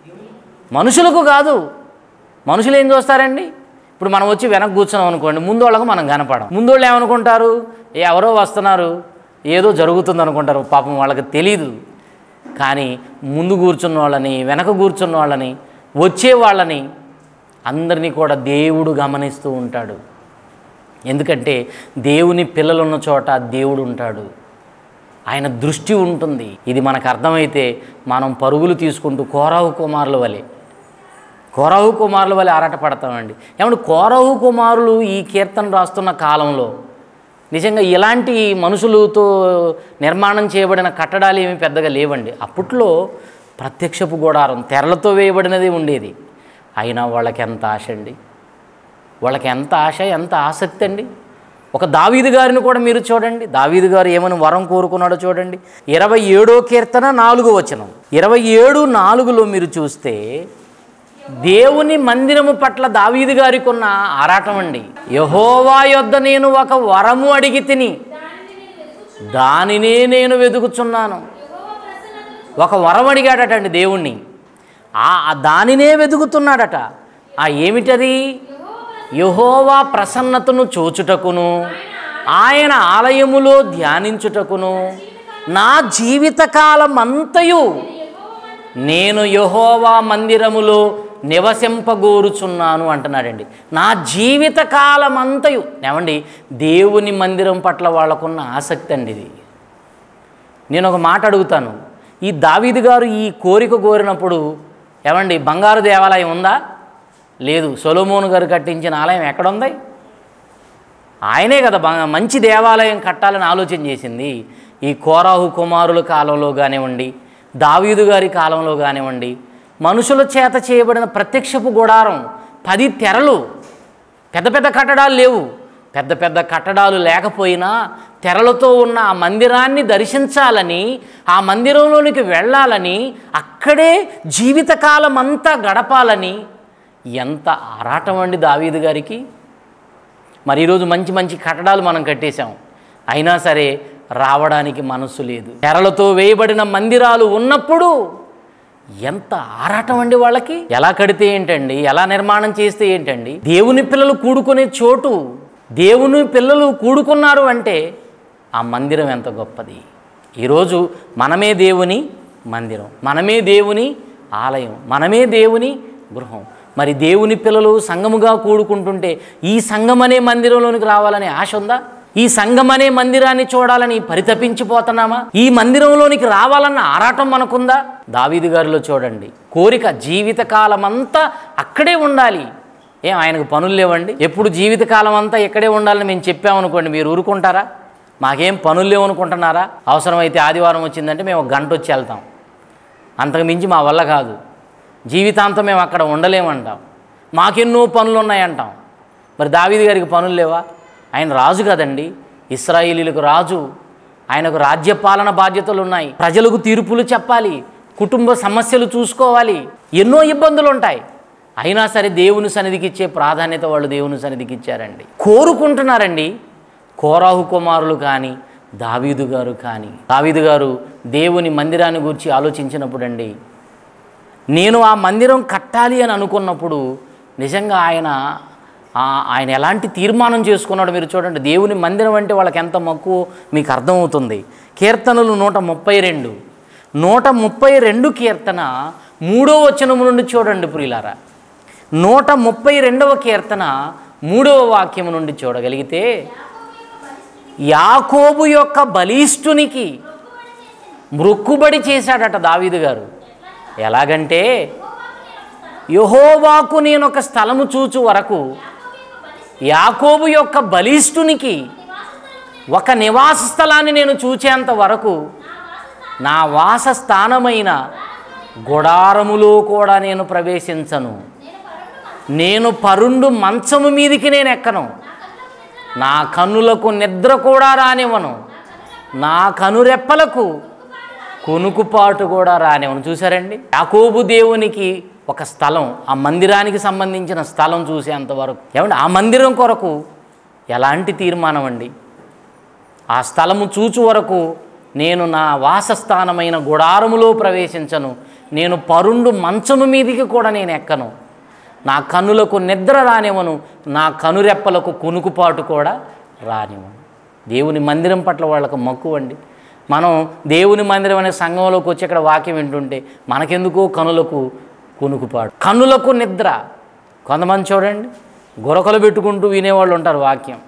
మనుషులకు కాదు మనుషులు ఏం చూస్తారండి ఇప్పుడు మనం వచ్చి వెనక్కి కూర్చున్నాం అనుకోండి ముందు వాళ్ళకు మనం కనపడం ముందు వాళ్ళు ఏమనుకుంటారు "ఏ, ఎవరో వస్తున్నారు ఏదో జరుగుతుంది అనుకుంటారు పాపం వాళ్ళకి తెలీదు కానీ ముందు కూర్చున్న వాళ్ళని వెనక కూర్చున్న వాళ్ళని వచ్చే వాళ్ళని అందరినీ కూడా దేవుడు గమనిస్తూ ఉంటాడు ఎందుకంటే దేవుని పిల్లలున్న చోట దేవుడు ఉంటాడు ఆయన దృష్టి ఉంటుంది ఇది మనకు అర్థమైతే మనం పరుగులు తీసుకుంటూ కోరావు కుమారుల వలె కోరాహు కుమారుల వలె ఆరాటపడతామండి ఏమంటే కోరాహు కుమారులు ఈ కీర్తన రాస్తున్న కాలంలో నిజంగా ఇలాంటి మనుషులతో నిర్మాణం చేయబడిన కట్టడాలు ఏమీ పెద్దగా లేవండి అప్పట్లో ప్రత్యక్షపు గుడారం తెరలతో వేయబడినది ఉండేది అయినా వాళ్ళకి ఎంత ఆశ అండి వాళ్ళకి ఎంత ఆశ ఎంత ఆసక్తి అండి ఒక దావీదు గారిని కూడా మీరు చూడండి దావీదు గారు ఏమని వరం కోరుకున్నాడో చూడండి ఇరవై ఏడో కీర్తన నాలుగో వచనం ఇరవై ఏడు నాలుగులో మీరు చూస్తే దేవుని మందిరము పట్ల దావీదు గారికి ఉన్న ఆరాటం అండి యహోవా యొద్ద నేను ఒక వరము అడిగి తిని దానినే నేను వెతుకుచున్నాను ఒక వరం అడిగాడటండి దేవుణ్ణి ఆ ఆ దానినే వెతుకుతున్నాడట ఆ ఏమిటది యహోవా ప్రసన్నతను చూచుటకును ఆయన ఆలయములో ధ్యానించుటకును నా జీవితకాలం అంతయు నేను యహోవా మందిరములో నివసింపగోరుచున్నాను అంటున్నాడండి నా జీవితకాలం అంతయు ఏమండి దేవుని మందిరం పట్ల వాళ్ళకున్న ఆసక్తి అండి ఇది నేను ఒక మాట అడుగుతాను ఈ దావీదు గారు ఈ కోరిక కోరినప్పుడు ఏమండి బంగారు దేవాలయం ఉందా లేదు సొలోమోను గారు కట్టించిన ఆలయం ఎక్కడుంది ఆయనే కదా బా- మంచి దేవాలయం కట్టాలని ఆలోచన చేసింది ఈ కోరాహు కుమారుల కాలంలో కానివ్వండి దావీదు గారి కాలంలో కానివ్వండి మనుషుల చేత చేయబడిన ప్రత్యక్షపు గుడారం పది తెరలు పెద్ద పెద్ద కట్టడాలు లేవు పెద్ద పెద్ద కట్టడాలు లేకపోయినా తెరలతో ఉన్న ఆ మందిరాన్ని దర్శించాలని ఆ మందిరంలోనికి వెళ్ళాలని అక్కడే జీవితకాలం అంతా గడపాలని ఎంత ఆరాటం అండి దావీదు గారికి మరి ఈరోజు మంచి మంచి కట్టడాలు మనం కట్టేశాం అయినా సరే రావడానికి మనస్సు లేదు తెరలతో వేయబడిన మందిరాలు ఉన్నప్పుడు ఎంత ఆరాటం అండి వాళ్ళకి ఎలా కడితే ఏంటండి ఎలా నిర్మాణం చేస్తే ఏంటండి దేవుని పిల్లలు కూడుకునే చోటు దేవుని పిల్లలు కూడుకున్నారు అంటే ఆ మందిరం ఎంత గొప్పది ఈరోజు మనమే దేవుని మందిరం మనమే దేవుని ఆలయం మనమే దేవుని గృహం మరి దేవుని పిల్లలు సంఘముగా కూడుకుంటుంటే ఈ సంఘం అనే మందిరంలోనికి రావాలనే ఆశ ఉందా ఈ సంఘం అనే మందిరాన్ని చూడాలని పరితపించిపోతున్నామా ఈ మందిరంలోనికి రావాలన్న ఆరాటం మనకుందా దావీదు గారిలో చూడండి కోరిక జీవితకాలం అంతా అక్కడే ఉండాలి ఏం ఆయనకు పనులు లేవండి ఎప్పుడు జీవితకాలం అంతా ఇక్కడే ఉండాలని మేము చెప్పామనుకోండి మీరు ఊరుకుంటారా మాకేం పనులు లేవు అనుకుంటున్నారా అవసరమైతే ఆదివారం వచ్చిందంటే మేము ఒక గంట వచ్చి వెళ్తాం అంతకు మించి మా వల్ల కాదు జీవితాంతం మేము అక్కడ ఉండలేమంటాం మాకెన్నో పనులు ఉన్నాయంటాం మరి దావీది గారికి పనులు లేవా ఆయన రాజు కదండి ఇస్రాయేలీలకు రాజు ఆయనకు రాజ్యపాలన బాధ్యతలు ఉన్నాయి ప్రజలకు తీర్పులు చెప్పాలి కుటుంబ సమస్యలు చూసుకోవాలి ఎన్నో ఇబ్బందులు ఉంటాయి అయినా సరే దేవుని సన్నిధికి ఇచ్చే ప్రాధాన్యత వాళ్ళు దేవుని సన్నిధికి ఇచ్చారండి కోరుకుంటున్నారండి కోరాహు కుమారులు కానీ దావీదు గారు కానీ దావీదు గారు దేవుని మందిరాన్ని గురించి ఆలోచించినప్పుడు అండి నేను ఆ మందిరం కట్టాలి అని అనుకున్నప్పుడు నిజంగా ఆయన ఆ- ఆయన ఎలాంటి తీర్మానం చేసుకున్నాడు మీరు చూడండి దేవుని మందిరం అంటే వాళ్ళకి ఎంత మక్కువ మీకు అర్థమవుతుంది కీర్తనలు నూట ముప్పై రెండు నూట ముప్పై రెండు కీర్తన మూడో వచనము నుండి చూడండి ప్రియులారా నూట ముప్పై రెండవ కీర్తన మూడవ వాక్యము నుండి చూడగలిగితే యాకోబు యొక్క బలిష్ఠునికి మృక్కుబడి చేశాడట దావీదు గారు ఎలాగంటే యహోవాకు నేను ఒక స్థలము చూచు వరకు యాకోబు యొక్క బలిష్ఠునికి ఒక నివాస స్థలాన్ని నేను చూచేంత వరకు నా వాసస్థానమైన గుడారములో కూడా నేను ప్రవేశించను నేను పరుండు మంచము మీదికి నేను ఎక్కను నా కన్నులకు నిద్ర కూడా రానివ్వను నా కనురెప్పలకు కొనుకుపాటు కూడా రానివ్వను చూసారండి యాకోబు దేవునికి ఒక స్థలం ఆ మందిరానికి సంబంధించిన స్థలం చూసేంత వరకు ఏమండి ఆ మందిరం కొరకు ఎలాంటి తీర్మానం అండి ఆ స్థలము చూచు వరకు నేను నా వాసస్థానమైన గుడారములో ప్రవేశించను నేను పరుండు మంచము మీదికి కూడా నేను ఎక్కను నా కన్నులకు నిద్ర రానివ్వను నా కనురెప్పలకు కునుకుపాటు కూడా రానివ్వను దేవుని మందిరం పట్ల వాళ్ళకు మక్కువ అండి మనం దేవుని మందిరం అనే సంఘంలోకి వచ్చి ఇక్కడ వాక్యం వింటుంటే మనకెందుకో కనులకు కునుకుపాటు కన్నులకు నిద్ర కొంతమంది చూడండి గురకలు పెట్టుకుంటూ వినేవాళ్ళు ఉంటారు వాక్యం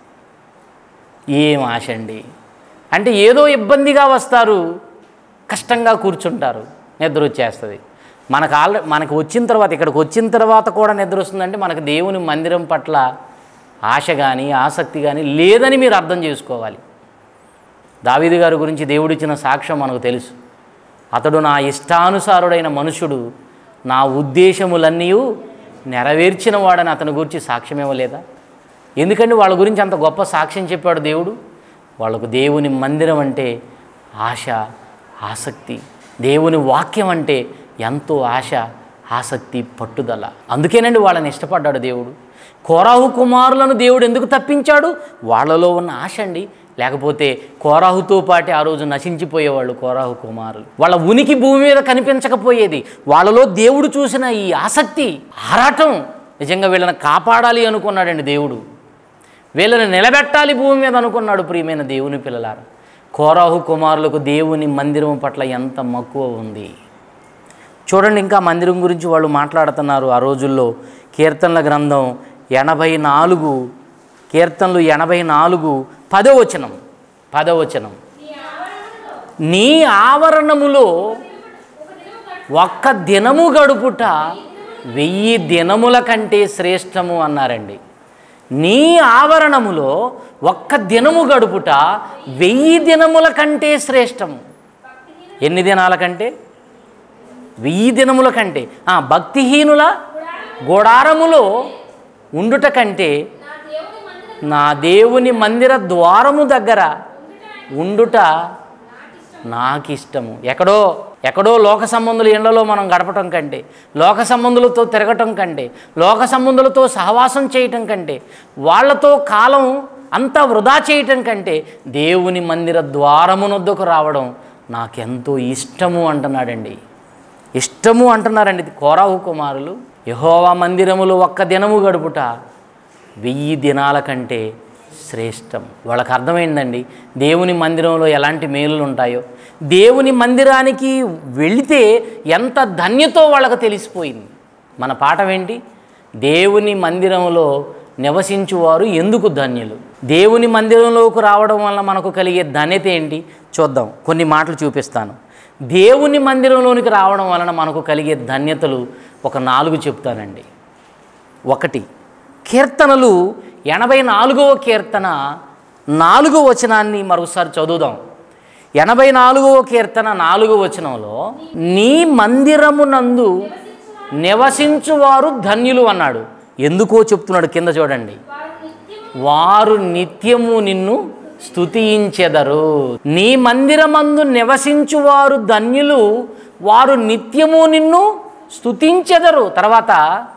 ఏం ఆశ అండి అంటే ఏదో ఇబ్బందిగా వస్తారు కష్టంగా కూర్చుంటారు నిద్ర వచ్చేస్తుంది మనకు ఆల్రెడీ మనకు వచ్చిన తర్వాత ఇక్కడికి వచ్చిన తర్వాత కూడా నిద్ర వస్తుందంటే మనకు దేవుని మందిరం పట్ల ఆశ కానీ ఆసక్తి కానీ లేదని మీరు అర్థం చేసుకోవాలి దావీదు గారి గురించి దేవుడిచ్చిన సాక్ష్యం మనకు తెలుసు అతడు నా ఇష్టానుసారుడైన మనుషుడు నా ఉద్దేశములన్నీ నెరవేర్చిన వాడని అతని గురించి సాక్ష్యం ఇవ్వలేదా ఎందుకంటే వాళ్ళ గురించి అంత గొప్ప సాక్ష్యం చెప్పాడు దేవుడు వాళ్ళకు దేవుని మందిరం అంటే ఆశ ఆసక్తి దేవుని వాక్యం అంటే ఎంతో ఆశ ఆసక్తి పట్టుదల అందుకేనండి వాళ్ళని ఇష్టపడ్డాడు దేవుడు కోరాహు కుమారులను దేవుడు ఎందుకు తప్పించాడు వాళ్ళలో ఉన్న ఆశ అండి లేకపోతే కోరాహుతో పాటే ఆ రోజు నశించిపోయేవాళ్ళు కోరాహు కుమారులు వాళ్ళ ఉనికి భూమి మీద కనిపించకపోయేది వాళ్ళలో దేవుడు చూసిన ఈ ఆసక్తి ఆరాటం నిజంగా వీళ్ళని కాపాడాలి అనుకున్నాడండి దేవుడు వీళ్ళని నిలబెట్టాలి భూమి మీద అనుకున్నాడు ప్రియమైన దేవుని పిల్లలారా కోరాహు కుమారులకు దేవుని మందిరం పట్ల ఎంత మక్కువ ఉంది చూడండి ఇంకా మందిరం గురించి వాళ్ళు మాట్లాడుతున్నారు ఆ రోజుల్లో కీర్తనల గ్రంథం ఎనభై నాలుగు కీర్తనలు ఎనభై నాలుగు పదవచనం పదవచనం నీ ఆవరణములో ఒక్క దినము గడుపుట వెయ్యి దినముల కంటే శ్రేష్టము అన్నారండి నీ ఆవరణములో ఒక్క దినము గడుపుట వెయ్యి దినముల కంటే శ్రేష్టము ఎన్ని దినాల కంటే వెయ్యి దినముల కంటే ఆ, భక్తిహీనుల గుడారములో ఉండుట కంటే నా దేవుని మందిర ద్వారము దగ్గర ఉండుట నాకు ఇష్టము ఎక్కడో ఎక్కడో లోక సంబంధుల ఇళ్లలో మనం గడపటం కంటే లోక సంబంధులతో తిరగటం కంటే లోక సంబంధులతో సహవాసం చేయటం కంటే వాళ్ళతో కాలం అంతా వృధా చేయటం కంటే దేవుని మందిర ద్వారమునొద్దకు రావడం నాకెంతో ఇష్టము అంటున్నాడండి ఇష్టము అంటున్నారండి ఇది కోరాహు కుమారులు యహోవా మందిరములో ఒక్క దినము గడుపుట వెయ్యి దినాల కంటే శ్రేష్టం వాళ్ళకి అర్థమైందండి దేవుని మందిరంలో ఎలాంటి మేలులు ఉంటాయో దేవుని మందిరానికి వెళితే ఎంత ధన్యతో వాళ్ళకి తెలిసిపోయింది మన పాఠం ఏంటి దేవుని మందిరంలో నివసించువారు ఎందుకు ధన్యులు దేవుని మందిరంలోకి రావడం వల్ల మనకు కలిగే ధన్యత ఏంటి చూద్దాం కొన్ని మాటలు చూపిస్తాను దేవుని మందిరంలోనికి రావడం వలన మనకు కలిగే ధన్యతలు ఒక నాలుగు చెప్తానండి ఒకటి కీర్తనలు ఎనభై నాలుగవ కీర్తన నాలుగో వచనాన్ని మరొకసారి చదువుదాం ఎనభై నాలుగవ కీర్తన నాలుగో వచనంలో నీ మందిరమునందు నివసించువారు ధన్యులు అన్నాడు ఎందుకో చెప్తున్నాడు కింద చూడండి వారు నిత్యము నిన్ను స్తుతించెదరు నీ మందిరమందు నివసించువారు ధన్యులు వారు నిత్యము నిన్ను స్తుతించెదరు తర్వాత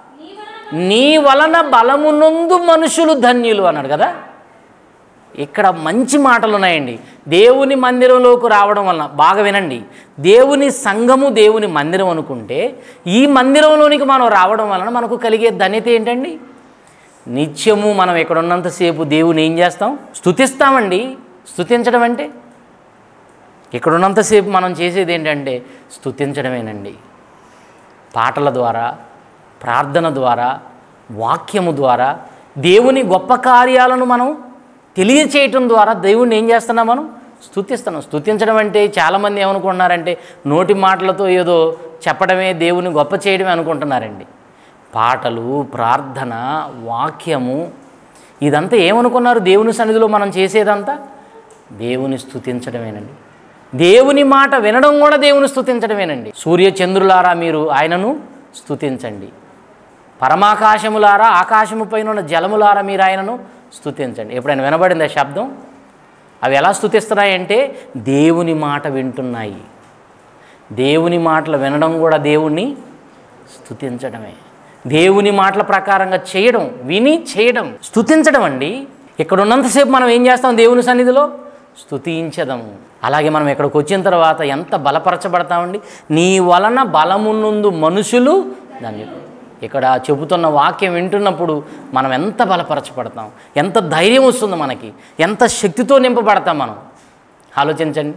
నీ వలన బలమునందు మనుషులు ధన్యులు అన్నాడు కదా ఇక్కడ మంచి మాటలు ఉన్నాయండి దేవుని మందిరంలోకి రావడం వలన బాగా వినండి దేవుని సంఘము దేవుని మందిరం అనుకుంటే ఈ మందిరంలోనికి మనం రావడం వలన మనకు కలిగే ధన్యత ఏంటండి నిత్యము మనం ఇక్కడ ఉన్నంతసేపు దేవుని ఏం చేస్తాం స్తుతిస్తామండి స్తుతించడం అంటే ఇక్కడ ఉన్నంతసేపు మనం చేసేది ఏంటంటే స్తుతించడమేనండి పాటల ద్వారా ప్రార్థన ద్వారా వాక్యము ద్వారా దేవుని గొప్ప కార్యాలను మనం తెలియచేయటం ద్వారా దేవుణ్ణి ఏం చేస్తున్నాం మనం స్తుతిస్తున్నాం స్తుతించడం అంటే చాలామంది ఏమనుకుంటున్నారంటే నోటి మాటలతో ఏదో చెప్పడమే దేవుని గొప్ప చేయడమే అనుకుంటున్నారండి పాటలు ప్రార్థన వాక్యము ఇదంతా ఏమనుకున్నారు దేవుని సన్నిధిలో మనం చేసేదంతా దేవుని స్తుతించడమేనండి దేవుని మాట వినడం కూడా దేవుని స్తుతించడమేనండి సూర్య చంద్రులారా మీరు ఆయనను స్తుతించండి పరమాకాశములారా ఆకాశము పైన ఉన్న జలములారా మీరు ఆయనను స్తుతించండి ఎప్పుడైనా వినబడింది ఆ శబ్దం అవి ఎలా స్తుతిస్తున్నాయంటే దేవుని మాట వింటున్నాయి దేవుని మాటలు వినడం కూడా దేవుణ్ణి స్తుతించడమే దేవుని మాటల ప్రకారంగా చేయడం విని చేయడం స్తుతించడం అండి ఇక్కడ ఉన్నంతసేపు మనం ఏం చేస్తాం దేవుని సన్నిధిలో స్తుతించదము అలాగే మనం ఇక్కడికి వచ్చిన తర్వాత ఎంత బలపరచబడతామండి నీ వలన బలమున్నందు మనుషులు దాన్ని ఇక్కడ చెబుతున్న వాక్యం వింటున్నప్పుడు మనం ఎంత బలపరచబడతాం ఎంత ధైర్యం వస్తుంది మనకి ఎంత శక్తితో నింపబడతాం మనం ఆలోచించండి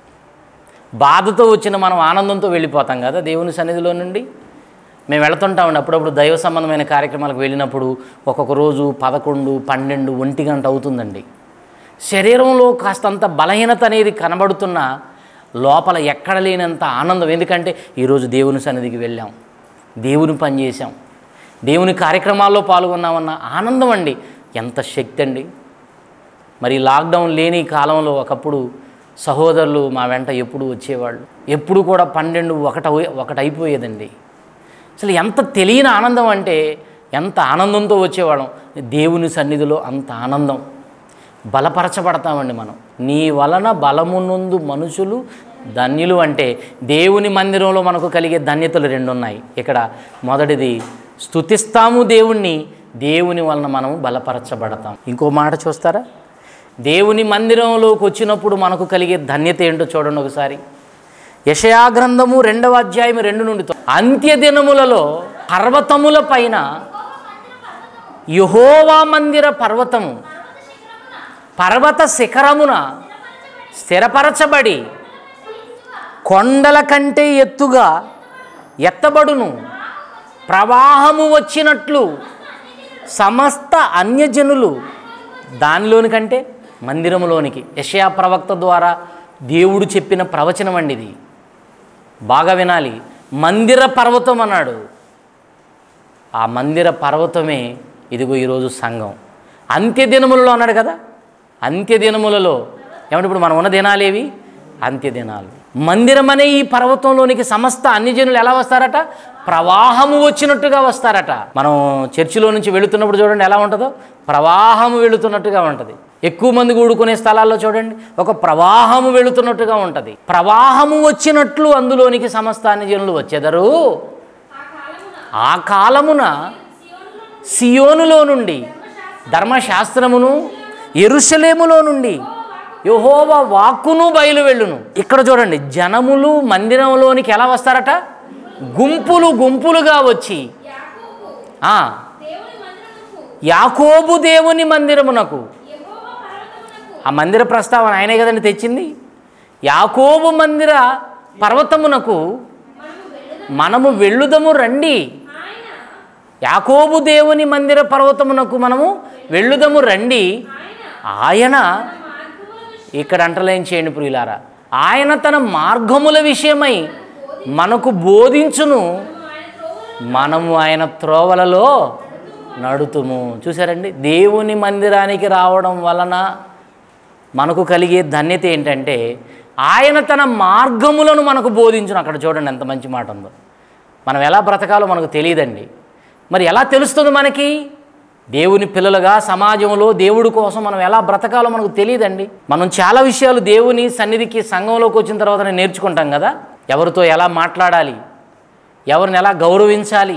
బాధతో వచ్చిన మనం ఆనందంతో వెళ్ళిపోతాం కదా దేవుని సన్నిధిలో నుండి మేము వెళుతుంటామండి అప్పుడప్పుడు దైవ సంబంధమైన కార్యక్రమాలకు వెళ్ళినప్పుడు ఒక్కొక్క రోజు పదకొండు పన్నెండు ఒంటి గంట అవుతుందండి శరీరంలో కాస్తంత బలహీనత అనేది కనబడుతున్నా లోపల ఎక్కడ లేనంత ఆనందం ఎందుకంటే ఈరోజు దేవుని సన్నిధికి వెళ్ళాం దేవుని పని చేశాం దేవుని కార్యక్రమాల్లో పాల్గొన్నామన్న ఆనందం అండి ఎంత శక్తి అండి మరి లాక్డౌన్ లేని కాలంలో ఒకప్పుడు సహోదరులు మా వెంట ఎప్పుడు వచ్చేవాళ్ళు ఎప్పుడు కూడా పన్నెండు ఒకట ఒకటి అయిపోయేదండి అసలు ఎంత తెలియని ఆనందం అంటే ఎంత ఆనందంతో వచ్చేవాళ్ళం దేవుని సన్నిధిలో అంత ఆనందం బలపరచబడతామండి మనం నీ వలన బలమునందు మనుషులు ధన్యులు అంటే దేవుని మందిరంలో మనకు కలిగే ధన్యతలు రెండు ఉన్నాయి ఇక్కడ మొదటిది స్తుతిస్తాము దేవుణ్ణి దేవుని వలన మనం బలపరచబడతాం ఇంకో మాట చూస్తారా దేవుని మందిరంలోకి వచ్చినప్పుడు మనకు కలిగే ధన్యత ఏంటో చూడండి ఒకసారి యషయా గ్రంథము రెండవ అధ్యాయం రెండు నుండి తొ- అంత్య దినములలో పర్వతముల పైన యహోవా మందిర పర్వతము పర్వత శిఖరమున స్థిరపరచబడి కొండల కంటే ఎత్తుగా ఎత్తబడును ప్రవాహము వచ్చినట్లు సమస్త అన్యజనులు దానిలోని కంటే మందిరములోనికి యషయా ప్రవక్త ద్వారా దేవుడు చెప్పిన ప్రవచనం అండి ఇది బాగా వినాలి మందిర పర్వతం అన్నాడు ఆ మందిర పర్వతమే ఇదిగో ఈరోజు సంఘం అంత్య దినములలో అన్నాడు కదా అంత్య దినములలో ఏమంటే ఇప్పుడు మనం ఉన్న దినాలేవి అంత్య దినాలు మందిరం అనే ఈ పర్వతంలోనికి సమస్త అన్ని జనులు ఎలా వస్తారట ప్రవాహము వచ్చినట్టుగా వస్తారట మనం చర్చిలో నుంచి వెళుతున్నప్పుడు చూడండి ఎలా ఉంటుందో ప్రవాహము వెళుతున్నట్టుగా ఉంటుంది ఎక్కువ మంది కూడుకునే స్థలాల్లో చూడండి ఒక ప్రవాహము వెళుతున్నట్టుగా ఉంటుంది ప్రవాహము వచ్చినట్లు అందులోనికి సమస్తాన్ని జనులు వచ్చేదరు ఆ కాలమున సియోనులో నుండి ధర్మశాస్త్రమును ఎరుషలేములో నుండి యహోవ వాక్కును బయలు వెళ్ళును ఇక్కడ చూడండి జనములు మందిరంలోనికి ఎలా వస్తారట గుంపులు గుంపులుగా వచ్చి ఆ, యాకోబు దేవుని మందిరమునకు ఆ మందిర ప్రస్తావన ఆయనే కదండి తెచ్చింది యాకోబు మందిర పర్వతమునకు మనము వెళ్ళుదము రండి యాకోబు దేవుని మందిర పర్వతమునకు మనము వెళ్ళుదము రండి ఆయన ఇక్కడ అంటలేం చేయండి ప్రియులారా ఆయన తన మార్గముల విషయమై మనకు బోధించును మనము ఆయన త్రోవలలో నడుతుము చూసారండి దేవుని మందిరానికి రావడం వలన మనకు కలిగే ధన్యత ఏంటంటే ఆయన తన మార్గములను మనకు బోధించును అక్కడ చూడండి ఎంత మంచి మాట ఉందో మనం ఎలా బ్రతకాలో మనకు తెలియదండి మరి ఎలా తెలుస్తుంది మనకి దేవుని పిల్లలుగా సమాజంలో దేవుడి కోసం మనం ఎలా బ్రతకాలో మనకు తెలియదండి మనం చాలా విషయాలు దేవుని సన్నిధికి సంఘంలోకి వచ్చిన తర్వాత నేర్చుకుంటాం కదా ఎవరితో ఎలా మాట్లాడాలి ఎవరిని ఎలా గౌరవించాలి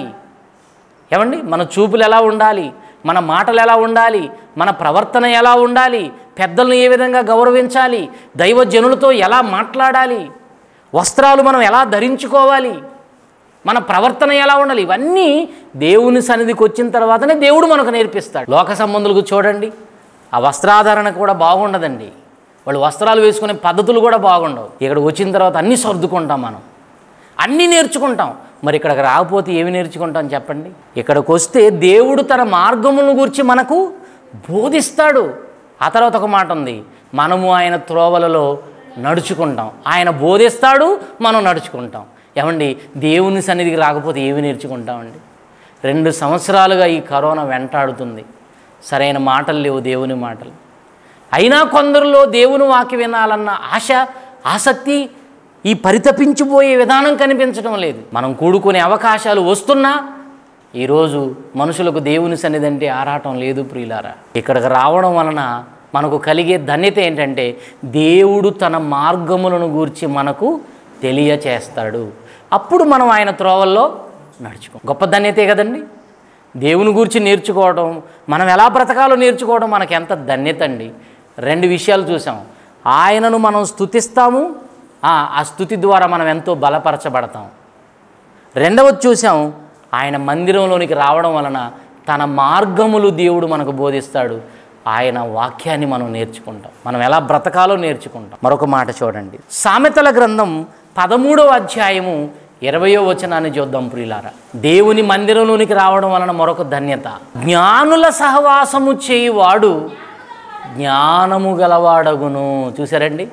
ఏమండి మన చూపులు ఎలా ఉండాలి మన మాటలు ఎలా ఉండాలి మన ప్రవర్తన ఎలా ఉండాలి పెద్దలను ఏ విధంగా గౌరవించాలి దైవజనులతో ఎలా మాట్లాడాలి వస్త్రాలు మనం ఎలా ధరించుకోవాలి మన ప్రవర్తన ఎలా ఉండాలి ఇవన్నీ దేవుని సన్నిధికి వచ్చిన తర్వాతనే దేవుడు మనకు నేర్పిస్తాడు లోక సంబంధులకు చూడండి ఆ వస్త్రాధారణ కూడా బాగుండదండి వాళ్ళు వస్త్రాలు వేసుకునే పద్ధతులు కూడా బాగుండవు ఇక్కడ వచ్చిన తర్వాత అన్నీ సర్దుకుంటాం మనం అన్నీ నేర్చుకుంటాం మరి ఇక్కడికి రాకపోతే ఏమి నేర్చుకుంటాం చెప్పండి ఇక్కడికి వస్తే దేవుడు తన మార్గములను గురించి మనకు బోధిస్తాడు ఆ తర్వాత ఒక మాట ఉంది మనము ఆయన త్రోవలలో నడుచుకుంటాం ఆయన బోధిస్తాడు మనం నడుచుకుంటాం ఏమండి దేవుని సన్నిధికి రాకపోతే ఏమి నేర్చుకుంటామండి రెండు సంవత్సరాలుగా ఈ కరోనా వెంటాడుతుంది సరైన మాటలు లేవు దేవుని మాటలు అయినా కొందరిలో దేవుని వాక్య వినాలన్న ఆశ ఆసక్తి ఈ పరితపించిపోయే విధానం కనిపించడం లేదు మనం కూడుకునే అవకాశాలు వస్తున్నా ఈరోజు మనుషులకు దేవుని సన్నిధి అంటే ఆరాటం లేదు ప్రియులారా ఇక్కడికి రావడం వలన మనకు కలిగే ధన్యత ఏంటంటే దేవుడు తన మార్గములను గూర్చి మనకు తెలియచేస్తాడు అప్పుడు మనం ఆయన త్రోవల్లో నడుచుకో గొప్ప ధన్యతే కదండి దేవుని గురించి నేర్చుకోవడం మనం ఎలా బ్రతకాలో నేర్చుకోవడం మనకి ఎంత ధన్యత అండి రెండు విషయాలు చూసాం ఆయనను మనం స్తుతిస్తాము ఆ ఆ స్థుతి ద్వారా మనం ఎంతో బలపరచబడతాం రెండవది చూసాం ఆయన మందిరంలోనికి రావడం వలన తన మార్గములు దేవుడు మనకు బోధిస్తాడు ఆయన వాక్యాన్ని మనం నేర్చుకుంటాం మనం ఎలా బ్రతకాలో నేర్చుకుంటాం మరొక మాట చూడండి సామెతల గ్రంథం పదమూడవ అధ్యాయము ఇరవయో వచనాన్ని చూద్దాం ప్రియులారా దేవుని మందిరంలోనికి రావడం వలన మరొక ధన్యత జ్ఞానుల సహవాసము చేయువాడు జ్ఞానము గలవాడగును చూసారండి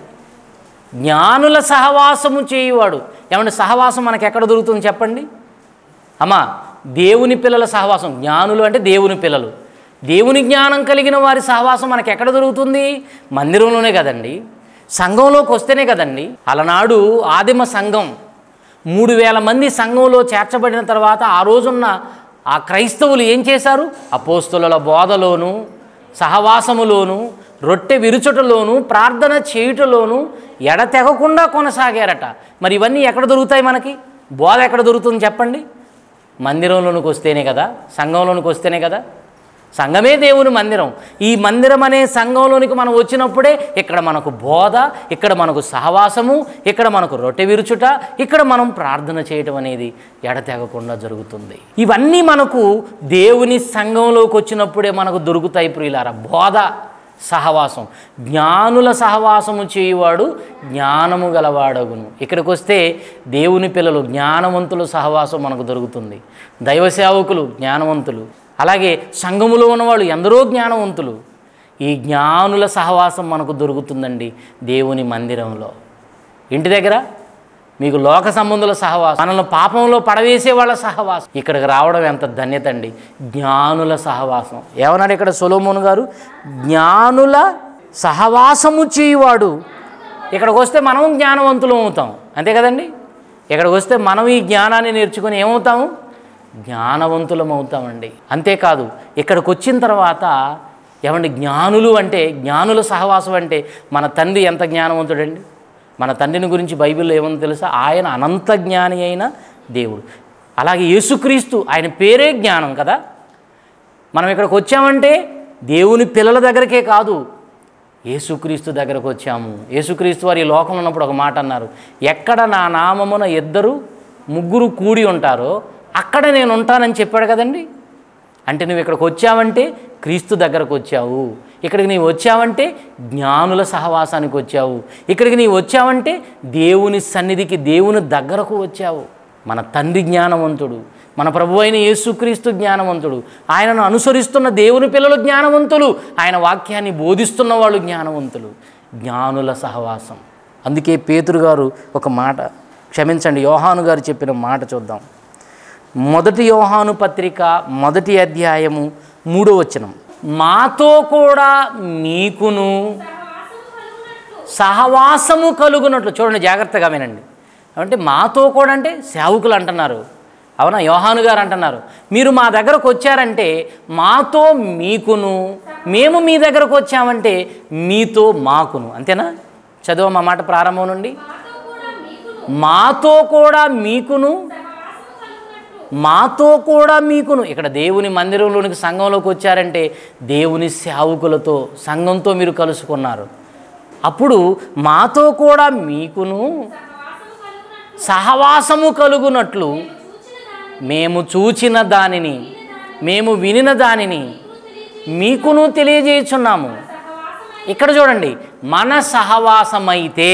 జ్ఞానుల సహవాసము చేయువాడు ఏమంటే సహవాసం మనకి ఎక్కడ దొరుకుతుంది చెప్పండి అమ్మా దేవుని పిల్లల సహవాసం జ్ఞానులు అంటే దేవుని పిల్లలు దేవుని జ్ఞానం కలిగిన వారి సహవాసం మనకి ఎక్కడ దొరుకుతుంది మందిరంలోనే కదండి సంఘంలోకి వస్తేనే కదండి అలనాడు ఆదిమ సంఘం మూడు వేల మంది సంఘంలో చేర్చబడిన తర్వాత ఆ రోజున్న ఆ క్రైస్తవులు ఏం చేశారు అపోస్తుల బోధలోను సహవాసములోను రొట్టె విరుచుటలోను ప్రార్థన చేయుటలోను ఎడతెగకుండా కొనసాగారట మరి ఇవన్నీ ఎక్కడ దొరుకుతాయి మనకి బోధ ఎక్కడ దొరుకుతుంది చెప్పండి మందిరంలోనికి వస్తేనే కదా సంఘంలోనికి వస్తేనే కదా సంఘమే దేవుని మందిరం ఈ మందిరం అనే సంఘంలోనికి మనం వచ్చినప్పుడే ఇక్కడ మనకు బోధ ఇక్కడ మనకు సహవాసము ఇక్కడ మనకు రొట్టె విరుచుట ఇక్కడ మనం ప్రార్థన చేయటం అనేది ఎడతెగకుండా జరుగుతుంది ఇవన్నీ మనకు దేవుని సంఘంలోకి వచ్చినప్పుడే మనకు దొరుకుతాయి ప్రియులారా బోధ సహవాసం జ్ఞానుల సహవాసము చేయువాడు జ్ఞానము గలవాడగును ఇక్కడికి వస్తే దేవుని పిల్లలు జ్ఞానవంతుల సహవాసం మనకు దొరుకుతుంది దైవ సేవకులు జ్ఞానవంతులు అలాగే సంఘములో ఉన్నవాళ్ళు ఎందరో జ్ఞానవంతులు ఈ జ్ఞానుల సహవాసం మనకు దొరుకుతుందండి దేవుని మందిరంలో ఇంటి దగ్గర మీకు లోక సంబంధుల సహవాసం మనల్ని పాపంలో పడవేసే వాళ్ళ సహవాసం ఇక్కడికి రావడం ఎంత ధన్యత అండి జ్ఞానుల సహవాసం ఏమన్నాడు ఇక్కడ సొలోమోన్ గారు జ్ఞానుల సహవాసము చేయువాడు ఇక్కడికి వస్తే మనం జ్ఞానవంతులం అవుతాం అంతే కదండి ఇక్కడికి వస్తే మనం ఈ జ్ఞానాన్ని నేర్చుకొని ఏమవుతాము జ్ఞానవంతులం అవుతామండి అంతేకాదు ఇక్కడికి వచ్చిన తర్వాత ఏమండి జ్ఞానులు అంటే జ్ఞానుల సహవాసం అంటే మన తండ్రి ఎంత జ్ఞానవంతుడండి మన తండ్రిని గురించి బైబిల్లో ఏముందో తెలుసా ఆయన అనంత జ్ఞాని అయిన దేవుడు అలాగే యేసుక్రీస్తు ఆయన పేరే జ్ఞానం కదా మనం ఇక్కడికి వచ్చామంటే దేవుని పిల్లల దగ్గరకే కాదు యేసుక్రీస్తు దగ్గరకు వచ్చాము యేసుక్రీస్తు వారి ఈ లోకంలో ఉన్నప్పుడు ఒక మాట అన్నారు ఎక్కడ నా నామమున ఇద్దరు ముగ్గురు కూడి ఉంటారో అక్కడ నేను ఉంటానని చెప్పాడు కదండి అంటే నువ్వు ఇక్కడికి వచ్చావంటే క్రీస్తు దగ్గరకు వచ్చావు ఇక్కడికి నీవు వచ్చావంటే జ్ఞానుల సహవాసానికి వచ్చావు ఇక్కడికి నీవు వచ్చావంటే దేవుని సన్నిధికి దేవుని దగ్గరకు వచ్చావు మన తండ్రి జ్ఞానవంతుడు మన ప్రభు అయిన యేసుక్రీస్తు జ్ఞానవంతుడు ఆయనను అనుసరిస్తున్న దేవుని పిల్లలు జ్ఞానవంతులు ఆయన వాక్యాన్ని బోధిస్తున్న వాళ్ళు జ్ఞానవంతులు జ్ఞానుల సహవాసం అందుకే పేతురు గారు ఒక మాట క్షమించండి యోహాను గారు చెప్పిన మాట చూద్దాం మొదటి యోహాను పత్రిక మొదటి అధ్యాయము మూడో వచనం మాతో కూడా మీకును సహవాసము కలుగునట్లు చూడండి జాగ్రత్తగా వినండి అంటే మాతో కూడా అంటే సేవకులు అంటున్నారు అవునా యోహాను గారు అంటున్నారు మీరు మా దగ్గరకు వచ్చారంటే మాతో మీకును మేము మీ దగ్గరకు వచ్చామంటే మీతో మాకును అంతేనా చదువు మా మాట ప్రారంభం నుండి మాతో కూడా మీకును మాతో కూడా మీకును ఇక్కడ దేవుని మందిరంలోనికి సంఘంలోకి వచ్చారంటే దేవుని సేవకులతో సంఘంతో మీరు కలుసుకున్నారు అప్పుడు మాతో కూడా మీకును సహవాసము కలుగునట్లు మేము చూచిన దానిని మేము వినిన దానిని మీకును తెలియజేయుచున్నాము ఇక్కడ చూడండి మన సహవాసమైతే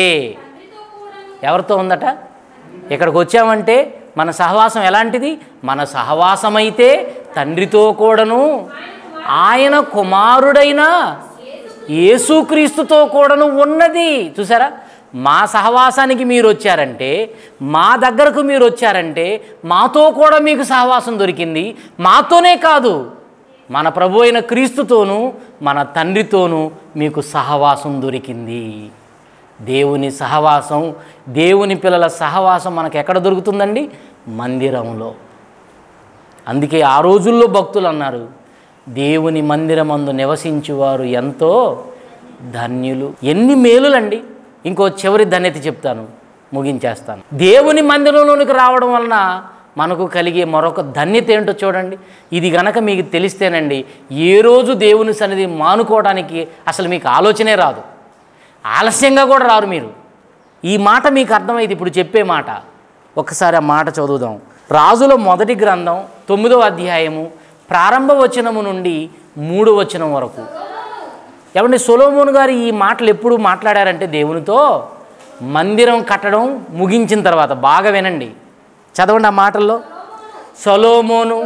ఎవరితో ఉందట ఇక్కడికి వచ్చామంటే మన సహవాసం ఎలాంటిది మన సహవాసమైతే తండ్రితో కూడాను ఆయన కుమారుడైన యేసుక్రీస్తుతో కూడాను ఉన్నది చూసారా మా సహవాసానికి మీరు వచ్చారంటే మా దగ్గరకు మీరు వచ్చారంటే మాతో కూడా మీకు సహవాసం దొరికింది మాతోనే కాదు మన ప్రభు అయిన క్రీస్తుతోనూ మన తండ్రితోనూ మీకు సహవాసం దొరికింది దేవుని సహవాసం దేవుని పిల్లల సహవాసం మనకు ఎక్కడ దొరుకుతుందండి మందిరంలో అందుకే ఆ రోజుల్లో భక్తులు అన్నారు దేవుని మందిరమందు నివసించువారు ఎంతో ధన్యులు ఎన్ని మేలులండి ఇంకో చివరి ధన్యత చెప్తాను ముగించేస్తాను దేవుని మందిరంలోనికి రావడం వలన మనకు కలిగే మరొక ధన్యత ఏంటో చూడండి ఇది గనక మీకు తెలిస్తేనండి ఏ రోజు దేవుని సన్నిధి మానుకోవడానికి అసలు మీకు ఆలోచనే రాదు ఆలస్యంగా కూడా రారు మీరు ఈ మాట మీకు అర్థమైంది ఇప్పుడు చెప్పే మాట ఒకసారి ఆ మాట చదువుదాం రాజుల మొదటి గ్రంథం తొమ్మిదో అధ్యాయము ప్రారంభ వచనము నుండి మూడో వచనం వరకు ఏమంటే సొలోమోన్ గారు ఈ మాటలు ఎప్పుడు మాట్లాడారంటే దేవునితో మందిరం కట్టడం ముగించిన తర్వాత బాగా వినండి చదవండి ఆ మాటల్లో సొలోమోను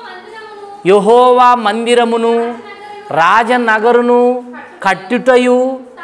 యహోవా మందిరమును రాజనగరును కట్టుటయు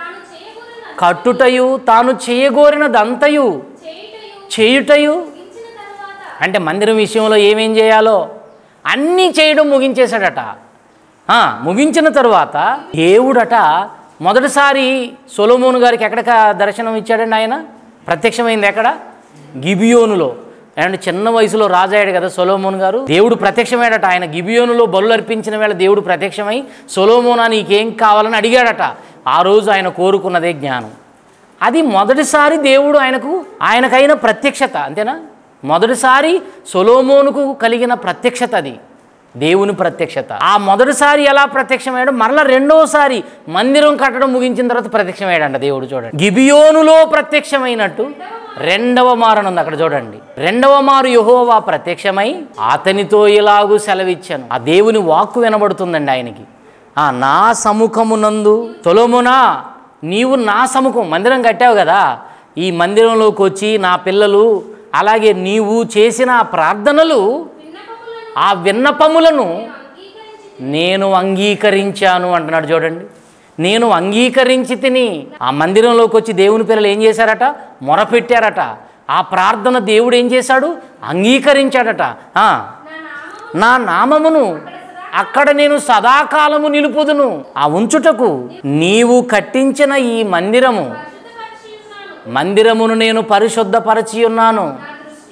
కట్టుటయు తాను చేయగోరినదంతయు చేయుటయు అంటే మందిరం విషయంలో ఏమేం చేయాలో అన్నీ చేయడం ముగించేశాడట ఆ, ముగించిన తరువాత దేవుడట మొదటిసారి సొలోమోను గారికి ఎక్కడ దర్శనం ఇచ్చాడండి ఆయన ప్రత్యక్షమైంది ఎక్కడ గిబియోనులో అండ్ చిన్న వయసులో రాజాయాడు కదా సొలోమోన్ గారు దేవుడు ప్రత్యక్షమయ్యాడట ఆయన గిబియోనులో బలు అర్పించిన వేళ దేవుడు ప్రత్యక్షమై సొలోమోనా నీకేం కావాలని అడిగాడట ఆ రోజు ఆయన కోరుకున్నదే జ్ఞానం అది మొదటిసారి దేవుడు ఆయనకు ఆయనకైన ప్రత్యక్షత అంతేనా మొదటిసారి సొలోమోనుకు కలిగిన ప్రత్యక్షత అది దేవుని ప్రత్యక్షత ఆ మొదటిసారి ఎలా ప్రత్యక్షమయ్యాడు మరలా రెండోసారి మందిరం కట్టడం ముగించిన తర్వాత ప్రత్యక్షమయ్యాడంట దేవుడు చూడండి గిబియోనులో ప్రత్యక్షమైనట్టు రెండవ మారనుంది అక్కడ చూడండి రెండవ మారు యహోవా ప్రత్యక్షమై అతనితో ఇలాగూ సెలవిచ్చాను ఆ దేవుని వాక్కు వినబడుతుందండి ఆయనకి ఆ నా సముఖమునందు తొలమునా నీవు నా సముఖం మందిరం కట్టావు కదా ఈ మందిరంలోకి వచ్చి నా పిల్లలు అలాగే నీవు చేసిన ఆ ప్రార్థనలు ఆ విన్నపములను నేను అంగీకరించాను అంటున్నాడు చూడండి నేను అంగీకరించి తిని ఆ మందిరంలోకి వచ్చి దేవుని పిల్లలు ఏం చేశారట మొరపెట్టారట ఆ ప్రార్థన దేవుడు ఏం చేశాడు అంగీకరించాడట ఆ, నా నామమును అక్కడ నేను సదాకాలము నిలుపుదును ఆ ఉంచుటకు నీవు కట్టించిన ఈ మందిరము మందిరమును నేను పరిశుద్ధపరచి ఉన్నాను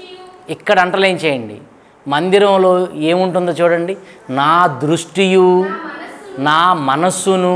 ఇక్కడ అంటలేం చేయండి మందిరంలో ఏముంటుందో చూడండి నా దృష్టియు నా మనస్సును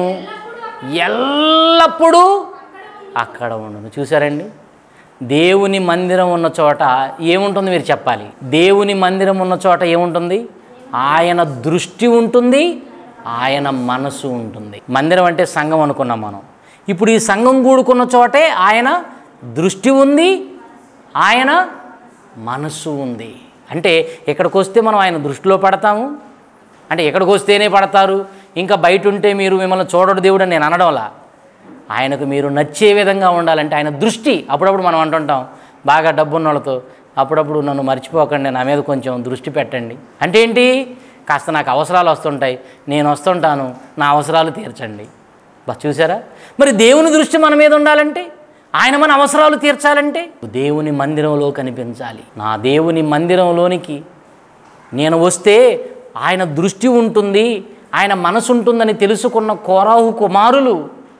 ఎల్లప్పుడూ అక్కడ ఉండను చూసారండి దేవుని మందిరం ఉన్న చోట ఏముంటుంది మీరు చెప్పాలి దేవుని మందిరం ఉన్న చోట ఏముంటుంది ఆయన దృష్టి ఉంటుంది ఆయన మనసు ఉంటుంది మందిరం అంటే సంఘం అనుకున్నాం మనం ఇప్పుడు ఈ సంఘం కూడుకున్న చోటే ఆయన దృష్టి ఉంది ఆయన మనస్సు ఉంది అంటే ఇక్కడికి వస్తే మనం ఆయన దృష్టిలో పడతాము అంటే ఎక్కడికి వస్తేనే పడతారు ఇంకా బయట ఉంటే మీరు మిమ్మల్ని చూడడు దేవుడు అని నేను అనడంలా ఆయనకు మీరు నచ్చే విధంగా ఉండాలంటే ఆయన దృష్టి అప్పుడప్పుడు మనం అంటుంటాం బాగా డబ్బున్న వాళ్ళతో అప్పుడప్పుడు నన్ను మర్చిపోకండి నా మీద కొంచెం దృష్టి పెట్టండి అంటే ఏంటి కాస్త నాకు అవసరాలు వస్తుంటాయి నేను వస్తుంటాను నా అవసరాలు తీర్చండి బా చూసారా మరి దేవుని దృష్టి మన మీద ఉండాలంటే ఆయన మన అవసరాలు తీర్చాలంటే దేవుని మందిరంలో కనిపించాలి నా దేవుని మందిరంలోనికి నేను వస్తే ఆయన దృష్టి ఉంటుంది ఆయన మనసు ఉంటుందని తెలుసుకున్న కోరాహు కుమారులు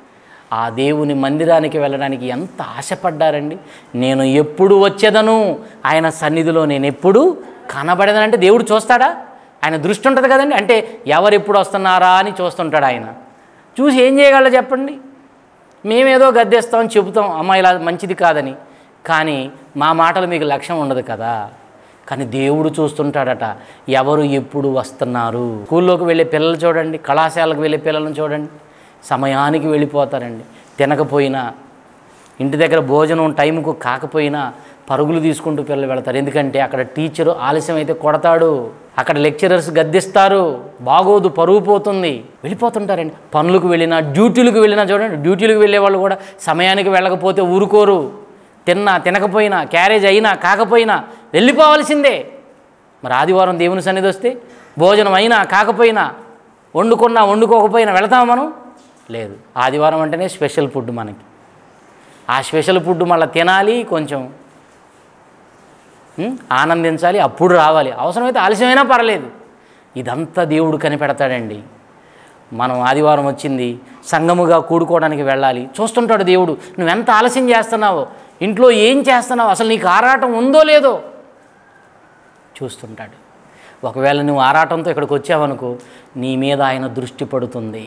ఆ దేవుని మందిరానికి వెళ్ళడానికి ఎంత ఆశపడ్డారండి నేను ఎప్పుడు వచ్చేదను ఆయన సన్నిధిలో నేను ఎప్పుడు కనబడేదనంటే దేవుడు చూస్తాడా ఆయన దృష్టి ఉంటుంది కదండి అంటే ఎవరు ఎప్పుడు వస్తున్నారా అని చూస్తుంటాడు ఆయన చూసి ఏం చేయగలరో చెప్పండి మేమేదో గద్దెస్తాం చెబుతాం అమ్మ ఇలా మంచిది కాదని కానీ మా మాటలు మీకు లక్ష్యం ఉండదు కదా కానీ దేవుడు చూస్తుంటాడట ఎవరు ఎప్పుడు వస్తున్నారు స్కూల్లోకి వెళ్ళే పిల్లలు చూడండి కళాశాలకు వెళ్ళే పిల్లలను చూడండి సమయానికి వెళ్ళిపోతారండి తినకపోయినా ఇంటి దగ్గర భోజనం టైంకు కాకపోయినా పరుగులు తీసుకుంటూ పిల్లలు వెళతారు ఎందుకంటే అక్కడ టీచరు ఆలస్యం అయితే కొడతాడు అక్కడ లెక్చరర్స్ గద్దిస్తారు బాగోదు పరుగు పోతుంది వెళ్ళిపోతుంటారండి పనులకు వెళ్ళినా డ్యూటీలకు వెళ్ళినా చూడండి డ్యూటీలకు వెళ్ళే వాళ్ళు కూడా సమయానికి వెళ్ళకపోతే ఊరుకోరు తిన్నా తినకపోయినా క్యారేజ్ అయినా కాకపోయినా వెళ్ళిపోవాల్సిందే మరి ఆదివారం దేవుని సన్నిధి వస్తే భోజనం అయినా కాకపోయినా వండుకున్నా వండుకోకపోయినా వెళతామా మనం లేదు ఆదివారం అంటేనే స్పెషల్ ఫుడ్ మనకి ఆ స్పెషల్ ఫుడ్ మళ్ళీ తినాలి కొంచెం ఉం? ఆనందించాలి అప్పుడు రావాలి అవసరమైతే ఆలస్యమైనా పర్లేదు ఇదంతా దేవుడు కనిపెడతాడండి మనం ఆదివారం వచ్చింది సంఘముగా కూడుకోవడానికి వెళ్ళాలి చూస్తుంటాడు దేవుడు నువ్వెంత ఆలస్యం చేస్తున్నావో ఇంట్లో ఏం చేస్తున్నావు అసలు నీకు ఆరాటం ఉందో లేదో చూస్తుంటాడు ఒకవేళ నువ్వు ఆరాటంతో ఇక్కడికి వచ్చావనుకో నీ మీద ఆయన దృష్టి పడుతుంది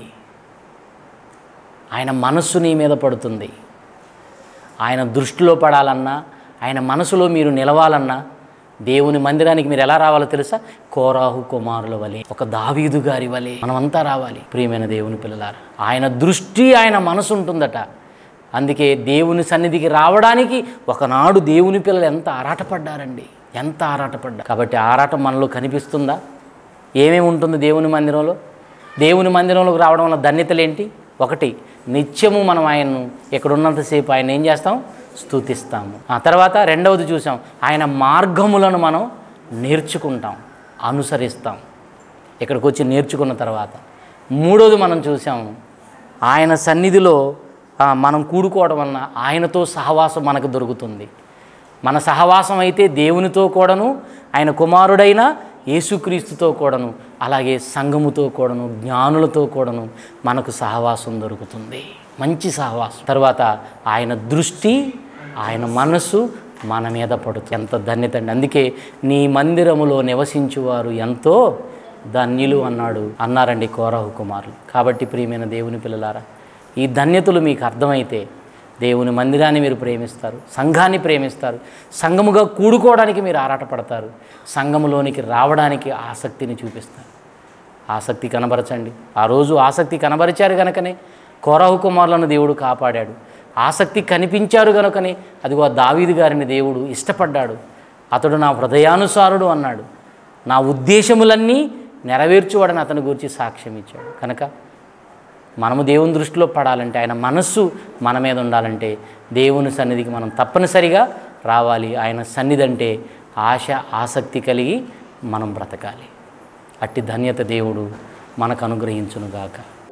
ఆయన మనస్సు నీ మీద పడుతుంది ఆయన దృష్టిలో పడాలన్నా ఆయన మనసులో మీరు నిలవాలన్నా దేవుని మందిరానికి మీరు ఎలా రావాలో తెలుసా కోరాహు కుమారుల వలె ఒక దావీదు గారి వలె మనమంతా రావాలి ప్రియమైన దేవుని పిల్లలారా ఆయన దృష్టి ఆయన మనసు ఉంటుందట అందుకే దేవుని సన్నిధికి రావడానికి ఒకనాడు దేవుని పిల్లలు ఎంత ఆరాటపడ్డారండి ఎంత ఆరాటపడ్డారు కాబట్టి ఆరాటం మనలో కనిపిస్తుందా ఏమేమి ఉంటుంది దేవుని మందిరంలో దేవుని మందిరంలోకి రావడం వల్ల ధన్యతలు ఏంటి ఒకటి నిత్యము మనం ఆయన్ను ఇక్కడ ఉన్నంతసేపు ఆయన ఏం చేస్తాం స్తుతిస్తాము ఆ తర్వాత రెండవది చూసాం ఆయన మార్గములను మనం నేర్చుకుంటాం అనుసరిస్తాం ఇక్కడికి వచ్చి నేర్చుకున్న తర్వాత మూడోది మనం చూసాం ఆయన సన్నిధిలో ఆ, మనం కూడుకోవడం వలన ఆయనతో సహవాసం మనకు దొరుకుతుంది మన సహవాసం అయితే దేవునితో కూడాను ఆయన కుమారుడైన యేసుక్రీస్తుతో కూడాను అలాగే సంఘముతో కూడాను జ్ఞానులతో కూడాను మనకు సహవాసం దొరుకుతుంది మంచి సహవాసం తర్వాత ఆయన దృష్టి ఆయన మనస్సు మన మీద పడుతుంది ఎంత ధన్యత అండి అందుకే నీ మందిరములో నివసించువారు ఎంతో ధన్యులు అన్నాడు అన్నారండి కోరహు కుమారులు కాబట్టి ప్రియమైన దేవుని పిల్లలారా ఈ ధన్యతలు మీకు అర్థమైతే దేవుని మందిరాన్ని మీరు ప్రేమిస్తారు సంఘాన్ని ప్రేమిస్తారు సంఘముగా కూడుకోవడానికి మీరు ఆరాటపడతారు సంఘములోనికి రావడానికి ఆసక్తిని చూపిస్తారు ఆసక్తి కనబరచండి ఆ రోజు ఆసక్తి కనబరిచారు కనుకనే కోరహు కుమారులను దేవుడు కాపాడాడు ఆసక్తి కనిపించారు కనుకనే అదిగో ఆ దావీదు గారిని దేవుడు ఇష్టపడ్డాడు అతడు నా హృదయానుసారుడు అన్నాడు నా ఉద్దేశములన్నీ నెరవేర్చువాడని అతని గురించి సాక్ష్యం ఇచ్చాడు కనుక మనము దేవుని దృష్టిలో పడాలంటే ఆయన మనస్సు మన మీద ఉండాలంటే దేవుని సన్నిధికి మనం తప్పనిసరిగా రావాలి ఆయన సన్నిధి అంటే ఆశ ఆసక్తి కలిగి మనం బ్రతకాలి అట్టి ధన్యత దేవుడు మనకు అనుగ్రహించునుగాక